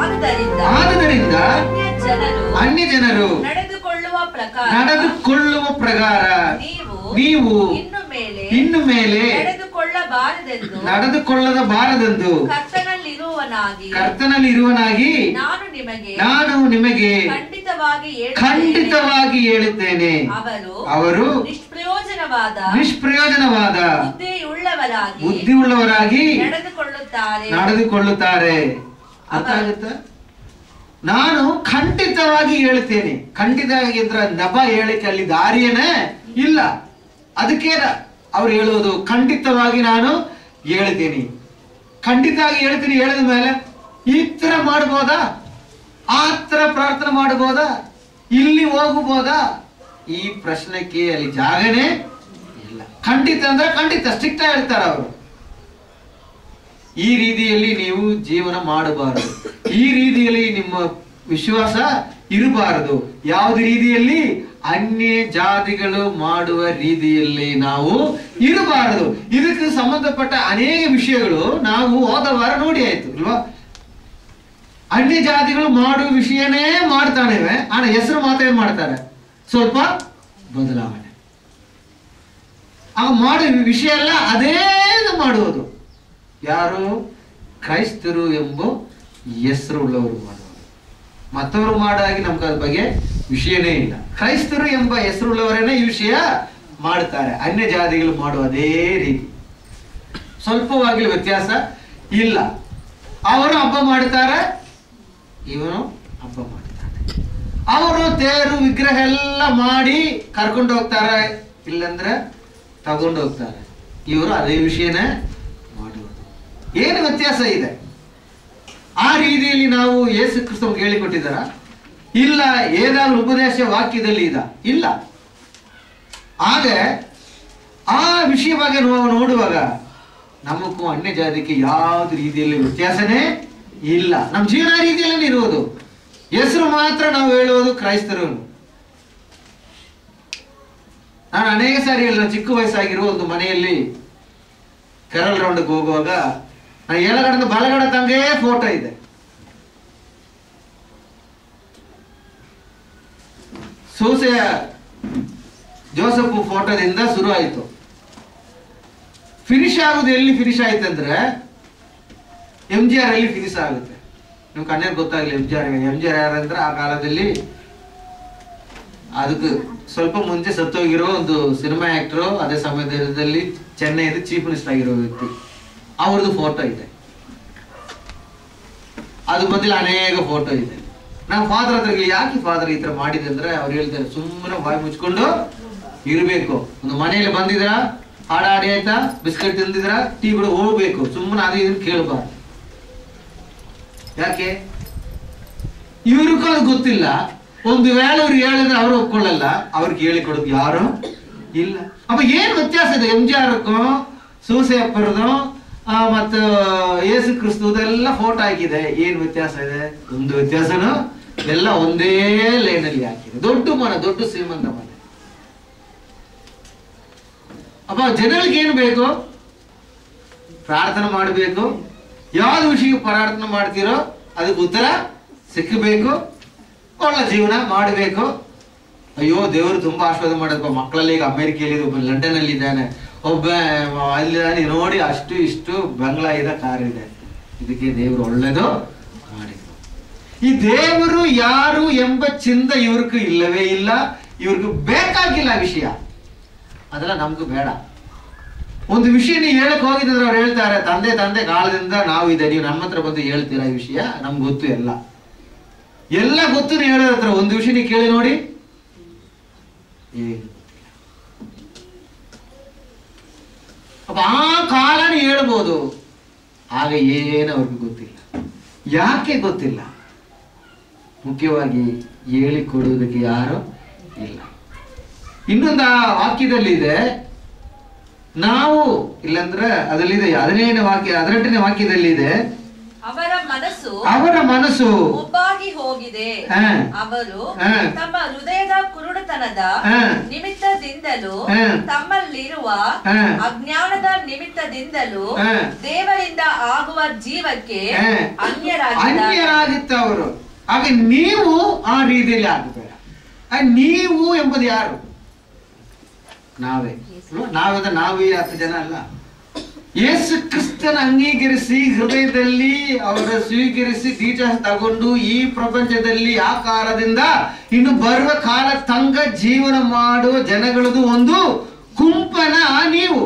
ಆದುದರಿಂದ ಆದುದರಿಂದ ಅನ್ಯ ಜನರು ಅನ್ಯ ಜನರು ನಡೆದುಕೊಳ್ಳುವ ಪ್ರಕಾರ ನಡೆದುಕೊಳ್ಳುವ ಪ್ರಕಾರ ನೀವು ನೀವು ಇನ್ನು ಮೇಲೆ ಇನ್ನು ಮೇಲೆ ನಡೆದುಕೊಳ್ಳಬಾರದೆಂದು ನಡೆದುಕೊಳ್ಳದ ಬಾರದೆಂದು ಕರ್ತನಲ್ಲಿರುವನಾಗಿ ಕರ್ತನಲ್ಲಿ ಇರುವನಾಗಿ ನಾನು ನಿಮಗೆ ನಾನು ನಿಮಗೆ ಖಂಡಿತವಾಗಿ ಹೇಳುತ್ತೇನೆ. ಖಂಡಿತವಾಗಿ ಹೇಳುತ್ತೇನೆ ಅವರು ಅವರು ನಿಷ್ಪ್ರಯೋಜನವಾದ ನಿಷ್ಪ್ರಯೋಜನವಾದ ಬುದ್ಧಿಯುಳ್ಳವರಾಗಿ ಬುದ್ಧಿಯುಳ್ಳವರಾಗಿ ನಡೆದುಕೊಳ್ಳುತ್ತಾರೆ ನಡೆದುಕೊಳ್ಳುತ್ತಾರೆ ಅರ್ಥ ಆಗುತ್ತಾ ನಾನು ಖಂಡಿತವಾಗಿ ಹೇಳ್ತೇನೆ ಖಂಡಿತವಾಗಿ ಅಂದ್ರೆ ನಭ ಹೇಳಿಕೆ ಅಲ್ಲಿ ದಾರಿಯೇನೇ ಇಲ್ಲ ಅದಕ್ಕೆ ಅವ್ರು ಹೇಳುವುದು ಖಂಡಿತವಾಗಿ ನಾನು ಹೇಳ್ತೀನಿ ಖಂಡಿತವಾಗಿ ಹೇಳ್ತೀನಿ ಹೇಳಿದ ಮೇಲೆ ಈ ತರ ಮಾಡ್ಬೋದಾ ಆ ತರ ಪ್ರಾರ್ಥನೆ ಮಾಡಬಹುದಾ ಇಲ್ಲಿ ಹೋಗಬಹುದಾ ಈ ಪ್ರಶ್ನೆಗೆ ಅಲ್ಲಿ ಜಾಗನೇ ಇಲ್ಲ ಖಂಡಿತ ಅಂದ್ರೆ ಖಂಡಿತ ಸ್ಟ್ರಿಕ್ಟ್ ಹೇಳ್ತಾರ ಅವರು ಈ ರೀತಿಯಲ್ಲಿ ನೀವು ಜೀವನ ಮಾಡಬಾರದು ಈ ರೀತಿಯಲ್ಲಿ ನಿಮ್ಮ ವಿಶ್ವಾಸ ಇರಬಾರದು ಯಾವ್ದು ರೀತಿಯಲ್ಲಿ ಅನ್ಯ ಜಾತಿಗಳು ಮಾಡುವ ರೀತಿಯಲ್ಲಿ ನಾವು ಇರಬಾರದು ಇದಕ್ಕೆ ಸಂಬಂಧಪಟ್ಟ ಅನೇಕ ವಿಷಯಗಳು ನಾವು ಹೋದ ವಾರ ನೋಡಿ ಆಯ್ತು ಅಲ್ವಾ ಅನ್ಯ ಜಾತಿಗಳು ಮಾಡುವ ವಿಷಯನೇ ಮಾಡ್ತಾನೇವೆ ಆದ್ರೆ ಹೆಸರು ಮಾತ್ರ ಏನ್ ಮಾಡ್ತಾರೆ ಸ್ವಲ್ಪ ಬದಲಾವಣೆ ಆಗ ಮಾಡೋ ವಿಷಯ ಎಲ್ಲ ಅದೇ ಮಾಡುವುದು ಯಾರು ಕ್ರೈಸ್ತರು ಎಂಬ ಹೆಸರು ಉಳ್ಳವರು ಮಾಡುವುದು ಮತ್ತವರು ಮಾಡಾಗಿ ನಮ್ಗೆ ಅದ್ರ ಬಗ್ಗೆ ವಿಷಯನೇ ಇಲ್ಲ ಕ್ರೈಸ್ತರು ಎಂಬ ಹೆಸರುಳ್ಳವರೇನೆ ಈ ವಿಷಯ ಮಾಡ್ತಾರೆ ಅನ್ಯ ಜಾತಿಗಳು ಮಾಡುವ ಅದೇ ರೀತಿ ಸ್ವಲ್ಪವಾಗಲಿ ವ್ಯತ್ಯಾಸ ಇಲ್ಲ ಅವರು ಹಬ್ಬ ಮಾಡ್ತಾರೆ ಇವನು ಹಬ್ಬ ಮಾಡ್ತಾನೆ ಅವರು ತೇರು ವಿಗ್ರಹ ಎಲ್ಲ ಮಾಡಿ ಕರ್ಕೊಂಡು ಹೋಗ್ತಾರೆ ಇಲ್ಲಂದ್ರೆ ತಗೊಂಡು ಹೋಗ್ತಾರೆ ಇವರು ಅದೇ ವಿಷಯನೇ ಮಾಡುವುದು ಏನು ವ್ಯತ್ಯಾಸ ಇದೆ ಆ ರೀತಿಯಲ್ಲಿ ನಾವು ಯೇಸು ಕ್ರಿಸ್ತನಿಗೆ ಹೇಳಿಕೊಟ್ಟಿದ್ದಾರ ಇಲ್ಲ ಏನಾದ್ರೂ ಉಪದೇಶ ವಾಕ್ಯದಲ್ಲಿ ಇದ ಇಲ್ಲ ಆಗ ಆ ವಿಷಯ ಬಗ್ಗೆ ನಾವು ನೋಡುವಾಗ ನಮಗೂ ಅನ್ಯ ಜಾತಿಗೆ ಯಾವ್ದು ರೀತಿಯಲ್ಲಿ ವ್ಯತ್ಯಾಸನೇ ಇಲ್ಲ ನಮ್ಮ ಜೀವನ ರೀತಿಯಲ್ಲಿ ಇರುವುದು ಹೆಸರು ಮಾತ್ರ ನಾವು ಹೇಳುವುದು ಕ್ರೈಸ್ತರು ನಾನು ಅನೇಕ ಸಾರಿ ಹೇಳಿದ ಚಿಕ್ಕ ವಯಸ್ಸಾಗಿರುವ ಒಂದು ಮನೆಯಲ್ಲಿ ಕೆರಲ್ ರೌಂಡ್ಗೆ ಹೋಗುವಾಗ ನಾನು ಎಡಗಡೆಯಿಂದ ಬಲಗಡೆ ತಂಗೇ ಫೋಟೋ ಇದೆ ಸೂಸೆಯ ಜೋಸಫ್ ಫೋಟೋದಿಂದ ಶುರು ಆಯಿತು ಫಿನಿಶ್ ಆಗುದು ಎಲ್ಲಿ ಫಿನಿಶ್ ಆಯ್ತಂದ್ರೆ ಎಂ ಜಿ ಆರ್ ಅಲ್ಲಿ ಫಿನಿಶ್ ಆಗುತ್ತೆ ನಿಮ್ಗೆ ಕಣ್ಣಲ್ಲಿ ಗೊತ್ತಾಗಲಿ M G R M G R ಯಾರಂದ್ರೆ ಆ ಕಾಲದಲ್ಲಿ ಅದಕ್ಕೆ ಸ್ವಲ್ಪ ಮುಂಚೆ ಸತ್ತೋಗಿರೋ ಒಂದು ಸಿನಿಮಾ ಆಕ್ಟರ್ ಅದೇ ಸಮಯದಲ್ಲಿ ಚೆನ್ನೈದ ಚೀಫ್ ಮಿನಿಸ್ಟರ್ ಆಗಿರೋ ವ್ಯಕ್ತಿ ಅವ್ರದ್ದು ಫೋಟೋ ಇದೆ ಅದು ಬದಲು ಅನೇಕ ಫೋಟೋ ಇದೆ ನಾವು ಫಾದರ್ ಹತ್ರ ಕೇಳಿ, ಯಾಕೆ ಫಾದರ್ ಈ ತರ ಮಾಡಿದೆ ಅಂದ್ರೆ ಅವ್ರು ಹೇಳ್ತಾರೆ ಸುಮ್ಮನೆ ಬಾಯಿ ಮುಚ್ಕೊಂಡು ಇರಬೇಕು ಒಂದು ಮನೆಯಲ್ಲಿ ಬಂದಿದ್ರ ಹಾಡ ಹಾಡಿ ಆಯ್ತಾ ಬಿಸ್ಕೆಟ್ ತಿಂದಿದ್ರ ಟೀ ಕೂಡ ಹೋಗ್ಬೇಕು ಸುಮ್ಮನೆ ಅದು ಇದನ್ನ ಕೇಳಬಾರ್ದು ಯಾಕೆ ಇವ್ರಿಗೂ ಅದು ಗೊತ್ತಿಲ್ಲ ಒಂದು ವೇಳೆ ಅವ್ರು ಹೇಳಿದ್ರೆ ಅವ್ರು ಒಪ್ಕೊಳ್ಳಲ್ಲ ಅವ್ರಿಗೆ ಹೇಳಿ ಕೊಡೋದು ಯಾರು ಇಲ್ಲ ಅಪ್ಪ ಏನ್ ವ್ಯತ್ಯಾಸ ಇದೆ ಎಂ ಜಿ ಆರ್ಗೂ ಸೂಸೆ ಅಪ್ಪರದು ಮತ್ತು ಯೇಸು ಕ್ರಿಸ್ತದೆಲ್ಲ ಫೋಟೋ ಹಾಕಿದೆ ಏನ್ ವ್ಯತ್ಯಾಸ ಇದೆ ಒಂದು ವ್ಯತ್ಯಾಸನು ಎಲ್ಲ ಒಂದೇ ಲೈನಲ್ಲಿ ಹಾಕಿದೆ ದೊಡ್ಡ ಮನೆ ದೊಡ್ಡ ಶ್ರೀಮಂತ ಮನೆ ಅಪ್ಪ ಜನಗಳಿಗೆ ಏನು ಬೇಕು ಪ್ರಾರ್ಥನೆ ಮಾಡಬೇಕು ಯಾವ್ದು ವಿಷಯಕ್ಕೆ ಪ್ರಾರ್ಥನೆ ಮಾಡ್ತೀರೋ ಅದಕ್ಕೆ ಉತ್ತರ ಸಿಕ್ಕಬೇಕು ಒಳ್ಳೆ ಜೀವನ ಮಾಡಬೇಕು ಅಯ್ಯೋ ದೇವರು ತುಂಬಾ ಆಶೀರ್ವಾದ ಮಾಡೋದಪ್ಪ ಮಕ್ಕಳಲ್ಲಿ ಈಗ ಅಮೆರಿಕೆಯಲ್ಲಿ ಒಬ್ಬ ಲಂಡನ್ ಅಲ್ಲಿ ಇದ್ದಾನೆ ಒಬ್ಬ ಅಲ್ಲಿ ನೀನು ನೋಡಿ ಅಷ್ಟು ಇಷ್ಟು ಬಂಗ್ಲಾ ಇದೆ ಕಾರ್ ಇದೆ ಇದಕ್ಕೆ ದೇವರು ಒಳ್ಳೇದು ಮಾಡಿದ್ರು ಈ ದೇವರು ಯಾರು ಎಂಬ ಚಿಂತ ಇವ್ರಿಗೆ ಇಲ್ಲವೇ ಇಲ್ಲ ಇವ್ರಿಗೆ ಬೇಕಾಗಿಲ್ಲ ಆ ವಿಷಯ ಅದೆಲ್ಲ ನಮ್ಗೂ ಬೇಡ ಒಂದು ವಿಷಯ ನೀವು ಹೇಳಕ್ ಹೋಗಿದ್ರೆ ಅವ್ರು ಹೇಳ್ತಾರೆ ತಂದೆ ತಂದೆ ಕಾಲದಿಂದ ನಾವು ಇದೆ ನೀವು ನಮ್ಮ ಹತ್ರ ಬಂದು ಹೇಳ್ತೀರಾ ಈ ವಿಷಯ ನಮ್ಗೆ ಗೊತ್ತು ಎಲ್ಲ ಎಲ್ಲ ಗೊತ್ತು ನೀವು ಹೇಳೋದ್ರ ಹತ್ರ ಒಂದು ವಿಷಯ ನೀವು ಕೇಳಿ ನೋಡಿ ಏನು ಅಪ್ಪ ಆ ಕಾಲ ನೀವು ಹೇಳ್ಬೋದು ಆಗ ಏನು ಅವ್ರಿಗೆ ಗೊತ್ತಿಲ್ಲ ಯಾಕೆ ಗೊತ್ತಿಲ್ಲ ಮುಖ್ಯವಾಗಿ ಹೇಳಿಕೊಡುವುದಕ್ಕೆ ಯಾರು ಇಲ್ಲ ಇನ್ನೊಂದು ಆ ವಾಕ್ಯದಲ್ಲಿ ಇದೆ ನಾವು ಇಲ್ಲಂದ್ರೆ ಅದರಲ್ಲಿದೆ ಹದಿನೇಳನೇ ವಾಕ್ಯ ಹದಿನೆಂಟನೇ ವಾಕ್ಯದಲ್ಲಿ ಇದೆ ಅವರ ಮನಸ್ಸು ಅವರ ಮನಸ್ಸು ಮುಬ್ಬಾಗಿ ಹೋಗಿದೆ ಹಾ. ಅವರು ಹಾ. ತಮ್ಮ ಹೃದಯದ ಕುರುಡುತನದ ಹಾ. ನಿಮಿತ್ತದಿಂದಲೂ ಹಾ. ತಮ್ಮಲ್ಲಿರುವ ಹಾ. ಅಜ್ಞಾನದ ನಿಮಿತ್ತದಿಂದಲೂ ಹಾ. ದೇವರಿಂದ ಆಗುವ ಜೀವಕ್ಕೆ ಹಾ. ಅನ್ಯರಾಗಿದ್ದಾರೆ ಅನ್ಯರಾಗಿತ್ತು ಅವರು ಹಾಗೆ ನೀವು ಆ ರೀತಿಯಲ್ಲಿ ಆಗಬೇಡ ಆ ನೀವು ಎಂಬುದು ಯಾರು ನಾವೇ ಅಲ್ವಾ? ನಾವದ ನಾವು ಈ ಹತ್ತು ಜನ ಅಲ್ಲ ಯೇಸು ಕ್ರಿಸ್ತನ ಅಂಗೀಕರಿಸಿ ಹೃದಯದಲ್ಲಿ ಅವರ ಸ್ವೀಕರಿಸಿ ಬೀಜ ತಗೊಂಡು ಈ ಪ್ರಪಂಚದಲ್ಲಿ ಆ ಕಾಲದಿಂದ ಇನ್ನು ಬರುವ ಕಾಲ ತಂಗ ಜೀವನ ಮಾಡುವ ಜನಗಳದು ಒಂದು ಗುಂಪನ ನೀವು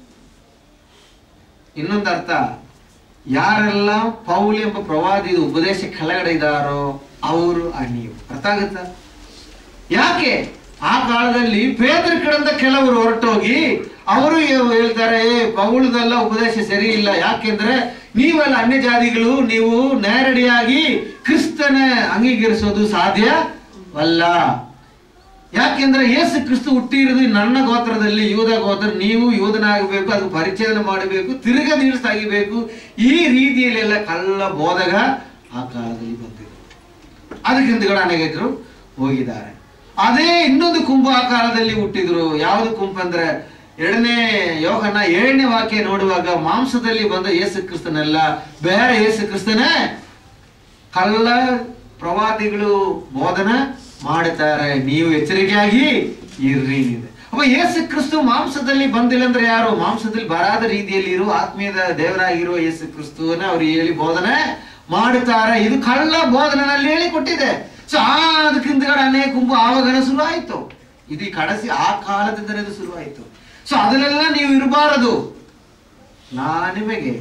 ಇನ್ನೊಂದು ಅರ್ಥ ಯಾರೆಲ್ಲ ಪೌಲ್ ಎಂಬ ಪ್ರವಾದಿ ಉಪದೇಶ ಕೆಳಗಡೆ ಇದ್ದಾರೋ ಅವರು ಆ ನೀವು ಅರ್ಥ ಆಗುತ್ತಾ ಯಾಕೆ ಆ ಕಾಲದಲ್ಲಿ ಪೇದ್ರ ಕಡೆಯಿಂದ ಕೆಲವರು ಹೊರಟೋಗಿ ಅವರು ಹೇ- ಹೇಳ್ತಾರೆ "ಏ, ಪೌಲದೆಲ್ಲ ಉಪದೇಶ ಸರಿ ಇಲ್ಲ ಯಾಕೆಂದ್ರೆ ನೀವೆಲ್ಲ ಅನ್ಯ ಜಾತಿಗಳು ನೀವು ನೇರಡಿಯಾಗಿ ಕ್ರಿಸ್ತನ ಅಂಗೀಕರಿಸೋದು ಸಾಧ್ಯವಲ್ಲ ಯಾಕೆಂದ್ರೆ ಯೇಸು ಕ್ರಿಸ್ತು ಹುಟ್ಟಿರೋದು ನನ್ನ ಗೋತ್ರದಲ್ಲಿ ಯೂದ ಗೋತ್ರ ನೀವು ಯೂದನಾಗಬೇಕು ಅದು ಪರಿಚಯನ ಮಾಡಬೇಕು ತಿರುಗ ನಿಲ್ಲಿಸಾಗಿಬೇಕು ಈ ರೀತಿಯಲ್ಲೆಲ್ಲ ಕಳ್ಳ ಬೋಧಗ ಆ ಕಾಲದಲ್ಲಿ ಬಂದಿದೆ ಅದಕ್ಕೆ ಹಿಂದ್ಗಡೆ ಅನೇಕರು ಹೋಗಿದ್ದಾರೆ ಅದೇ ಇನ್ನೊಂದು ಕುಂಭ ಆ ಕಾಲದಲ್ಲಿ ಹುಟ್ಟಿದ್ರು ಯಾವುದು ಕುಂಭ ಅಂದ್ರೆ ಎರಡನೇ ಯೋಗನ ಏಳನೇ ವಾಕ್ಯ ನೋಡುವಾಗ ಮಾಂಸದಲ್ಲಿ ಬಂದ ಯೇಸು ಕ್ರಿಸ್ತನೆಲ್ಲ ಬೇರೆ ಯೇಸು ಕ್ರಿಸ್ತನೇ ಕಳ್ಳ ಪ್ರವಾದಿಗಳು ಬೋಧನ ಮಾಡುತ್ತಾರೆ ನೀವು ಎಚ್ಚರಿಕೆಯಾಗಿ ಇರ್ರಿ ಇದೆ ಅಪ್ಪ ಯೇಸು ಕ್ರಿಸ್ತು ಮಾಂಸದಲ್ಲಿ ಬಂದಿಲ್ಲ ಅಂದ್ರೆ ಯಾರು ಮಾಂಸದಲ್ಲಿ ಬರಾದ ರೀತಿಯಲ್ಲಿ ಇರುವ ಆತ್ಮೀಯದ ದೇವರಾಗಿರುವ ಯೇಸು ಕ್ರಿಸ್ತುವನ್ನ ಅವ್ರು ಹೇಳಿ ಬೋಧನೆ ಮಾಡುತ್ತಾರೆ ಇದು ಕಳ್ಳ ಬೋಧನೆನಲ್ಲಿ ಹೇಳಿ ಕೊಟ್ಟಿದೆ ಸೊ ಆ ಅದಕ್ಕೆ ಹಿಂದ್ಗಡೆ ಅನೇಕ ಗುಂಪು ಆವಾಗನ ಶುರು ಆಯ್ತು ಇದು ಈ ಕಡಸಿ ಆ ಕಾಲದಿಂದಲೇ ಇದು ಶುರು ಆಯ್ತು ಸೊ ಅದನ್ನೆಲ್ಲ ನೀವು ಇರಬಾರದು ನಾ ನಿಮಗೆ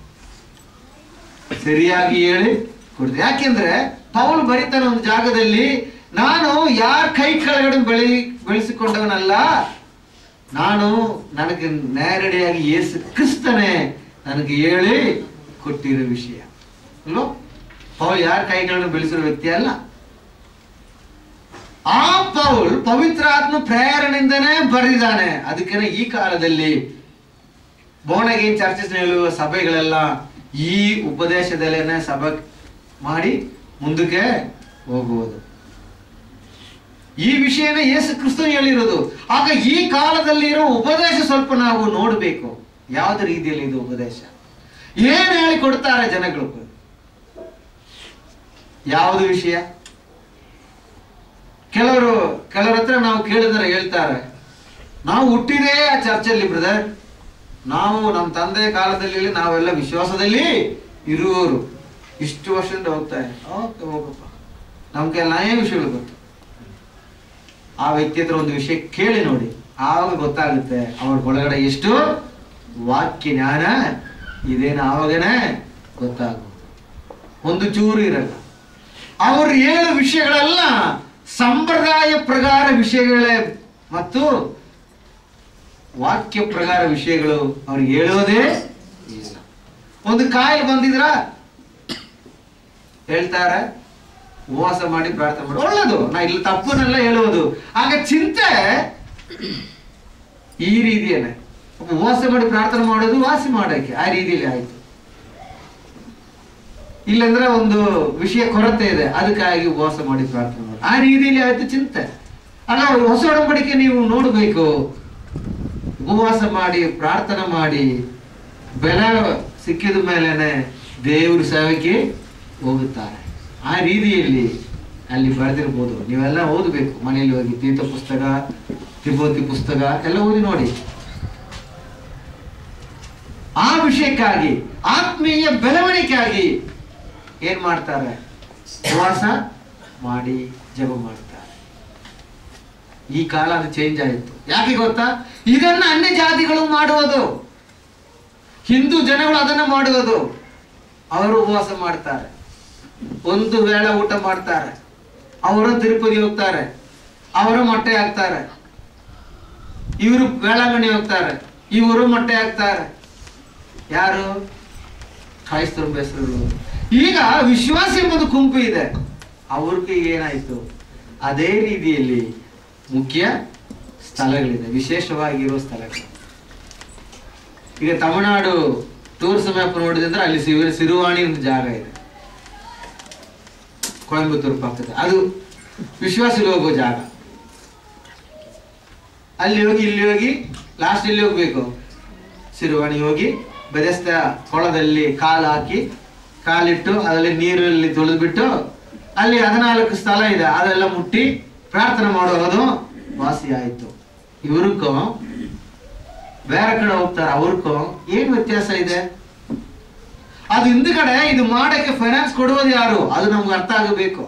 ಸರಿಯಾಗಿ ಹೇಳಿ ಕೊಡ್ತೀನಿ ಯಾಕೆಂದ್ರೆ ಪೌಲ್ ಬರೀತಾನೆ ಒಂದು ಜಾಗದಲ್ಲಿ ನಾನು ಯಾರ ಕೈ ಕೆಳಗಡೆ ಬೆಳಿ ಬೆಳೆಸಿಕೊಂಡವನಲ್ಲ ನಾನು ನನಗೆ ನೇರಡಿಯಾಗಿ ಯೇಸು ಕ್ರಿಸ್ತನೇ ನನಗೆ ಹೇಳಿ ಕೊಟ್ಟಿರೋ ವಿಷಯ ಅಲ್ವೋ ಪೌಲ್ ಯಾರ ಕೈ ಕೆಳಗಡೆ ಬೆಳೆಸಿರೋ ವ್ಯಕ್ತಿ ಅಲ್ಲ ಆ ಪೌಲ್ ಪವಿತ್ರಾತ್ಮ ಪ್ರೇರಣೆಯಿಂದನೇ ಬರೆದಿದ್ದಾನೆ ಅದಕ್ಕೆ ಈ ಕಾಲದಲ್ಲಿ ಬೋನಗೇನ್ ಚರ್ಚಸ್ ಹೇಳುವ ಸಭೆಗಳೆಲ್ಲ ಈ ಉಪದೇಶದಲ್ಲೇನೆ ಸಭೆ ಮಾಡಿ ಮುಂದಕ್ಕೆ ಹೋಗುವುದು ಈ ವಿಷಯನ ಯೇಸು ಕ್ರಿಸ್ತನು ಹೇಳಿರೋದು ಆಗ ಈ ಕಾಲದಲ್ಲಿ ಇರೋ ಉಪದೇಶ ಸ್ವಲ್ಪ ನಾವು ನೋಡಬೇಕು ಯಾವ್ದು ರೀತಿಯಲ್ಲಿ ಇದು ಉಪದೇಶ ಏನ್ ಹೇಳಿ ಕೊಡ್ತಾರೆ ಜನಗಳು ಯಾವುದು ವಿಷಯ ಕೆಲವರು ಕೆಲವರ ಹತ್ರ ನಾವು ಕೇಳಿದರೆ ಹೇಳ್ತಾರೆ ನಾವು ಹುಟ್ಟಿದೇ ಆ ಚರ್ಚಲ್ಲಿ ಬ್ರದರ್ ನಾವು ನಮ್ಮ ತಂದೆ ಕಾಲದಲ್ಲಿ ನಾವೆಲ್ಲ ವಿಶ್ವಾಸದಲ್ಲಿ ಇರುವವರು ಇಷ್ಟು ವರ್ಷದಿಂದ ಹೋಗ್ತಾ ಇದೆ ಓಕೆ ಹೋಗಪ್ಪ ನಮ್ಗೆ ನಯ ವಿಷಯಗಳು ಗೊತ್ತು ಆ ವ್ಯಕ್ತಿ ಹತ್ರ ಒಂದು ವಿಷಯ ಕೇಳಿ ನೋಡಿ ಆವಾಗ ಗೊತ್ತಾಗುತ್ತೆ ಅವ್ರ ಒಳಗಡೆ ಎಷ್ಟು ವಾಕ್ಯ ಜ್ಞಾನ ಇದೇನು ಆವಾಗನೇ ಗೊತ್ತಾಗುತ್ತೆ ಒಂದು ಚೂರು ಇರಲ್ಲ ಅವರು ಹೇಳೋ ವಿಷಯಗಳೆಲ್ಲ ಸಂಪ್ರದಾಯ ಪ್ರಕಾರ ವಿಷಯಗಳೇ ಮತ್ತು ವಾಕ್ಯ ಪ್ರಕಾರ ವಿಷಯಗಳು ಅವ್ರಿಗೆ ಹೇಳೋದೇ ಇಲ್ಲ ಒಂದು ಕಾಯಿಲೆ ಬಂದಿದ್ರ ಹೇಳ್ತಾರೆ ಉಪವಾಸ ಮಾಡಿ ಪ್ರಾರ್ಥನೆ ಮಾಡಿ ಒಳ್ಳೇದು ನಾ ಇಲ್ಲಿ ತಪ್ಪನ್ನೆಲ್ಲ ಹೇಳುವುದು ಆಗ ಚಿಂತೆ ಈ ರೀತಿಯೇನೆ ಉಪವಾಸ ಮಾಡಿ ಪ್ರಾರ್ಥನೆ ಮಾಡೋದು ವಾಸಿ ಮಾಡೋಕೆ ಆ ರೀತಿಯಲ್ಲಿ ಆಯ್ತು ಇಲ್ಲಂದ್ರೆ ಒಂದು ವಿಷಯ ಕೊರತೆ ಇದೆ ಅದಕ್ಕಾಗಿ ಉಪವಾಸ ಮಾಡಿ ಪ್ರಾರ್ಥನೆ ಮಾಡಿ ಆ ರೀತಿಯಲ್ಲಿ ಆಯ್ತು ಚಿಂತೆ ಅಲ್ಲ ಹೊಸ ಒಡಂಬಡಿಕೆ ನೀವು ನೋಡಬೇಕು ಉಪವಾಸ ಮಾಡಿ ಪ್ರಾರ್ಥನೆ ಮಾಡಿ ಬೆಲೆ ಸಿಕ್ಕಿದ ಮೇಲೆನೆ ದೇವ್ರ ಸೇವೆಗೆ ಹೋಗುತ್ತಾರೆ ಆ ರೀತಿಯಲ್ಲಿ ಅಲ್ಲಿ ಬರೆದಿರ್ಬೋದು ನೀವೆಲ್ಲ ಓದಬೇಕು ಮನೆಯಲ್ಲಿ ಹೋಗಿ ತೀರ್ಥ ಪುಸ್ತಕ ತಿಬೋತಿ ಪುಸ್ತಕ ಎಲ್ಲ ಓದಿ ನೋಡಿ ಆ ವಿಷಯಕ್ಕಾಗಿ ಆತ್ಮೀಯ ಬೆಳವಣಿಗೆಗಾಗಿ ಏನ್ ಮಾಡ್ತಾರೆ ಉಪವಾಸ ಮಾಡಿ ಜಪ ಮಾಡ್ತಾರೆ ಈ ಕಾಲ ಅದು ಚೇಂಜ್ ಆಯಿತು ಯಾಕೆ ಗೊತ್ತಾ ಇದನ್ನ ಅನ್ಯ ಜಾತಿಗಳು ಮಾಡುವುದು ಹಿಂದೂ ಜನಗಳು ಅದನ್ನ ಮಾಡುವುದು ಅವರು ಉಪವಾಸ ಮಾಡ್ತಾರೆ ಒಂದು ವೇಳೆ ಊಟ ಮಾಡ್ತಾರೆ ಅವರು ತಿರುಪತಿ ಹೋಗ್ತಾರೆ ಅವರು ಮೊಟ್ಟೆ ಹಾಕ್ತಾರೆ ಇವರು ಬೇಳಾಂಗಣಿ ಹೋಗ್ತಾರೆ ಇವರು ಮೊಟ್ಟೆ ಹಾಕ್ತಾರೆ ಯಾರು ಕ್ರೈಸ್ತರು ಬೆಸರು ಈಗ ವಿಶ್ವಾಸ ಎಂಬುದು ಗುಂಪು ಇದೆ ಅವ್ರಿಗೆ ಏನಾಯ್ತು ಅದೇ ರೀತಿಯಲ್ಲಿ ಮುಖ್ಯ ಸ್ಥಳಗಳಿದೆ ವಿಶೇಷವಾಗಿರುವ ಸ್ಥಳಗಳು ಈಗ ತಮಿಳುನಾಡು ಟೂರ್ಸ್ ಮ್ಯಾಪ್ ನೋಡಿದ್ರೆ ಅಲ್ಲಿ ಸಿರು ಸಿರುವಾಣಿ ಒಂದು ಜಾಗ ಇದೆ ಕೊಯಂಬತ್ತೂರು ಪಕ್ಕದ ಅದು ವಿಶ್ವಾಸಲ್ಲಿ ಹೋಗೋ ಜಾಗ ಅಲ್ಲಿ ಹೋಗಿ ಇಲ್ಲಿ ಹೋಗಿ ಲಾಸ್ಟ್ ಇಲ್ಲಿ ಹೋಗ್ಬೇಕು ಸಿರುವಾಣಿ ಹೋಗಿ ಬೆರೆಸ್ತ ಕೊಳದಲ್ಲಿ ಕಾಲು ಹಾಕಿ ಕಾಲಿಟ್ಟು ಅದರಲ್ಲಿ ನೀರಲ್ಲಿ ತೊಳೆದ್ಬಿಟ್ಟು ಅಲ್ಲಿ ಹದಿನಾಲ್ಕು ಸ್ಥಳ ಇದೆ ಅದೆಲ್ಲ ಮುಟ್ಟಿ ಪ್ರಾರ್ಥನೆ ಮಾಡೋದು ವಾಸಿ ಆಯ್ತು ಇವ್ರಿಗೂ ಬೇರೆ ಕಡೆ ಹೋಗ್ತಾರೆ ಅವ್ರಿಗೂ ಏನ್ ವ್ಯತ್ಯಾಸ ಇದೆ ಅದು ಹಿಂದ್ಗಡೆ ಇದು ಮಾಡಕ್ಕೆ ಫೈನಾನ್ಸ್ ಕೊಡುವುದು ಯಾರು ಅದು ನಮ್ಗೆ ಅರ್ಥ ಆಗಬೇಕು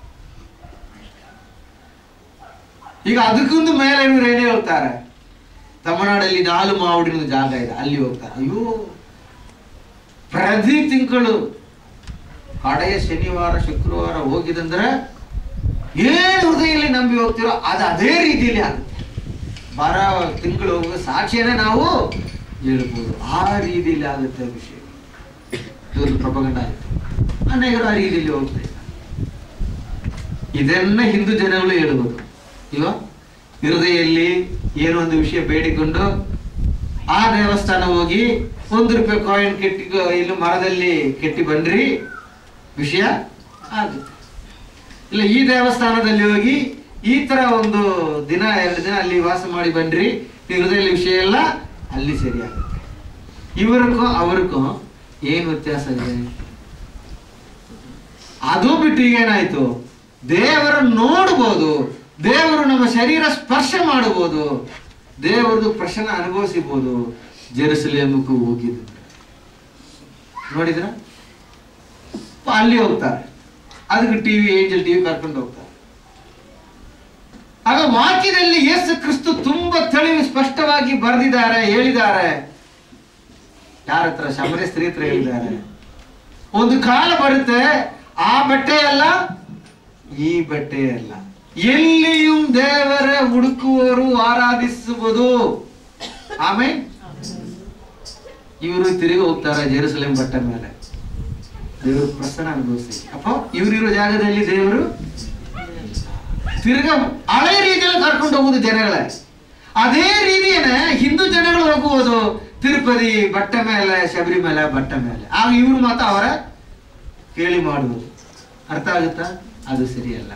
ಈಗ ಅದಕ್ಕೊಂದು ಮೇಲೆ ಇವ್ರು ಏನೇ ಹೇಳ್ತಾರೆ ತಮಿಳ್ನಾಡಲ್ಲಿ ನಾಲು ಮಾವುಡಿನ ಜಾಗ ಇದೆ ಅಲ್ಲಿ ಹೋಗ್ತಾರೆ ಅಯ್ಯೋ ಪ್ರತಿ ತಿಂಗಳು ಕಡೆಯ ಶನಿವಾರ ಶುಕ್ರವಾರ ಹೋಗಿದಂದ್ರೆ ಏನು ಹೃದಯದಲ್ಲಿ ನಂಬಿ ಹೋಗ್ತಿರೋ ಅದು ಅದೇ ರೀತಿಯಲ್ಲಿ ಆಗುತ್ತೆ ಬರ ತಿಂಗಳು ಹೋಗುವ ಸಾಕ್ಷಿಯನ್ನೇ ನಾವು ಹೇಳ್ಬೋದು ಆ ರೀತಿಯಲ್ಲಿ ಆಗುತ್ತೆ ವಿಷಯ ಇದೊಂದು ಪ್ರಪಗಂಡ ಆಯ್ತು ಅನೇಕರು ಆ ರೀತಿಯಲ್ಲಿ ಹೋಗ್ತಾ ಇದ್ದಾರೆ ಇದನ್ನ ಹಿಂದೂ ಜನಗಳು ಹೇಳುವುದು ಇವ ಹೃದಯಲ್ಲಿ ಏನೋ ಒಂದು ವಿಷಯ ಬೇಡಿಕೊಂಡು ಆ ದೇವಸ್ಥಾನ ಹೋಗಿ ಒಂದು ರೂಪಾಯಿ ಕಾಯಿನ್ ಕೆಟ್ಟಿ ಇಲ್ಲಿ ಮರದಲ್ಲಿ ಕೆಟ್ಟಿ ಬಂದ್ರಿ ವಿಷಯ ಆಗುತ್ತೆ ಇಲ್ಲ ಈ ದೇವಸ್ಥಾನದಲ್ಲಿ ಹೋಗಿ ಈ ತರ ಒಂದು ದಿನ ಎರಡು ದಿನ ಅಲ್ಲಿ ವಾಸ ಮಾಡಿ ಬನ್ರಿ ಈ ಹೃದಯದಲ್ಲಿ ವಿಷಯ ಎಲ್ಲ ಅಲ್ಲಿ ಸರಿಯಾಗುತ್ತೆ ಇವರಿಗೂ ಅವ್ರಿಗೂ ಏನ್ ವ್ಯತ್ಯಾಸ ಇದೆ ಅದು ಬಿಟ್ಟು ಈಗ ಏನಾಯ್ತು ದೇವರ ನೋಡ್ಬೋದು ದೇವರು ನಮ್ಮ ಶರೀರ ಸ್ಪರ್ಶ ಮಾಡಬಹುದು ದೇವರದು ಪ್ರಶ್ನ ಅನುಭವಿಸಬಹುದು ಜೆರುಸಲೇಮಕ್ಕೂ ಹೋಗಿದ್ದು ನೋಡಿದ್ರ ಅಲ್ಲಿ ಹೋಗ್ತಾರೆ ಅದಕ್ಕೆ ಟಿವಿ ಏಂಜಲ್ ಟಿವಿ ಕರ್ಕೊಂಡು ಹೋಗ್ತಾರೆ ಆಗ ವಾಕ್ಯದಲ್ಲಿ ಯೇಸು ಕ್ರಿಸ್ತು ತುಂಬಾ ತಿಳಿವು ಸ್ಪಷ್ಟವಾಗಿ ಬರೆದಿದ್ದಾರೆ ಹೇಳಿದ್ದಾರೆ ಯಾರ ಹತ್ರ ಶಬರಿ ಸ್ತ್ರೀ ಹತ್ರ ಹೇಳಿದ್ದಾರೆ ಒಂದು ಕಾಲ ಬರುತ್ತೆ ಆ ಬಟ್ಟೆ ಅಲ್ಲ ಈ ಬಟ್ಟೆ ಅಲ್ಲ ಎಲ್ಲಿಯೂ ದೇವರ ಹುಡುಕುವವರು ಆರಾಧಿಸುವುದು ಆಮೇಲೆ ಇವರು ತಿರುಗಿ ಹೋಗ್ತಾರೆ ಜೆರುಸಲೇಮ್ ಬಟ್ಟೆ ಮೇಲೆ ದೇವರು ಪ್ರಸನ್ನ ಅನುಭವಿಸಿ ಅಪ್ಪ ಇವರಿರೋ ಜಾಗದಲ್ಲಿ ದೇವರು ತಿರ್ಗ ಹಳೆ ರೀತಿಯಲ್ಲಿ ಕರ್ಕೊಂಡು ಹೋಗುದು ಜನಗಳೇ ಅದೇ ರೀತಿಯೇ ಹಿಂದೂ ಜನಗಳು ಹೋಗುವುದು ತಿರುಪತಿ ಬಟ್ಟೆ ಮೇಲೆ ಶಬರಿಮಲೆ ಬಟ್ಟೆ ಮೇಲೆ ಆಗ ಇವರು ಮಾತ್ರ ಅವರ ಕೇಳಿ ಮಾಡುವುದು ಅರ್ಥ ಆಗುತ್ತಾ ಅದು ಸರಿಯಲ್ಲ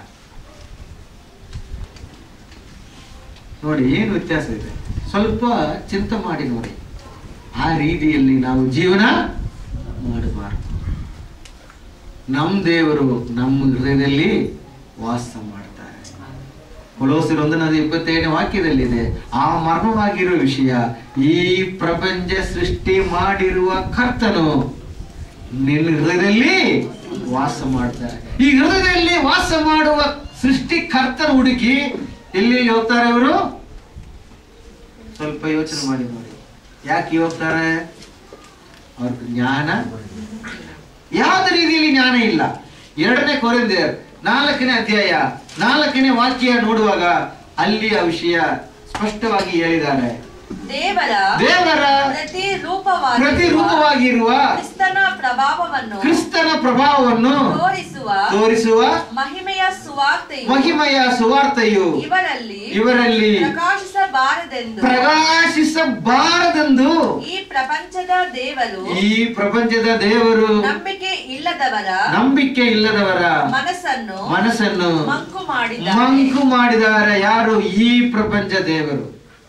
ನೋಡಿ ಏನು ವ್ಯತ್ಯಾಸ ಇದೆ ಸ್ವಲ್ಪ ಚಿಂತೆ ಮಾಡಿ ನೋಡಿ ಆ ರೀತಿಯಲ್ಲಿ ನಾವು ಜೀವನ ಮಾಡಬಾರದು ನಮ್ಮ ದೇವರು ನಮ್ಮ ಹೃದಯದಲ್ಲಿ ವಾಸ ಮಾಡ್ತಾರೆ ಕೊಲೋಸಿರ ಒಂದನದ ಇಪ್ಪತ್ತೇಳನೇ ವಾಕ್ಯದಲ್ಲಿದೆ ಆ ಮರ್ಮವಾಗಿರುವ ವಿಷಯ ಈ ಪ್ರಪಂಚ ಸೃಷ್ಟಿ ಮಾಡಿರುವ ಕರ್ತನು ನಿನ್ನ ಹೃದಯದಲ್ಲಿ ವಾಸ ಮಾಡ್ತಾರೆ ಈ ಹೃದಯದಲ್ಲಿ ವಾಸ ಮಾಡುವ ಸೃಷ್ಟಿ ಕರ್ತನ ಹುಡುಕಿ ಎಲ್ಲಿ ಹೋಗ್ತಾರೆ ಅವರು ಸ್ವಲ್ಪ ಯೋಚನೆ ಮಾಡಿ ನೋಡಿ ಯಾಕೆ ಹೋಗ್ತಾರೆ ಅವ್ರ ಜ್ಞಾನ ಯಾವ್ದು ರೀತಿಯಲ್ಲಿ ಜ್ಞಾನ ಇಲ್ಲ ಎರಡನೇ ಕೊರಿಂದೇರ್ ನಾಲ್ಕನೇ ಅಧ್ಯಾಯ ನಾಲ್ಕನೇ ವಾಕ್ಯ ನೋಡುವಾಗ ಅಲ್ಲಿ ಆ ವಿಷಯ ಸ್ಪಷ್ಟವಾಗಿ ಹೇಳಿದ್ದಾರೆ ದೇವರ ದೇವರ ಪ್ರತಿ ರೂಪವಾಗಿ ಪ್ರತಿರೂಪವಾಗಿರುವ ಕ್ರಿಸ್ತನ ಪ್ರಭಾವವನ್ನು ಕ್ರಿಸ್ತನ ಪ್ರಭಾವವನ್ನು ತೋರಿಸುವ ತೋರಿಸುವ ಮಹಿಮೆಯ ಸುವಾರ್ತೆಯು ಮಹಿಮೆಯ ಸುವಾರ್ತೆಯು ಇವರಲ್ಲಿ ಇವರಲ್ಲಿ ಪ್ರಕಾಶಿಸಬಾರದೆಂದು ಪ್ರಕಾಶಿಸಬಾರದೆಂದು ಈ ಪ್ರಪಂಚದ ದೇವರು ಈ ಪ್ರಪಂಚದ ದೇವರು ನಂಬಿಕೆ ಇಲ್ಲದವರ ನಂಬಿಕೆ ಇಲ್ಲದವರ ಮನಸ್ಸನ್ನು ಮನಸ್ಸನ್ನು ಮಂಕು ಮಾಡಿದ್ದಾರೆ ಮಂಕು ಮಾಡಿದ್ದಾರೆ ಯಾರು ಈ ಪ್ರಪಂಚ ದೇವರು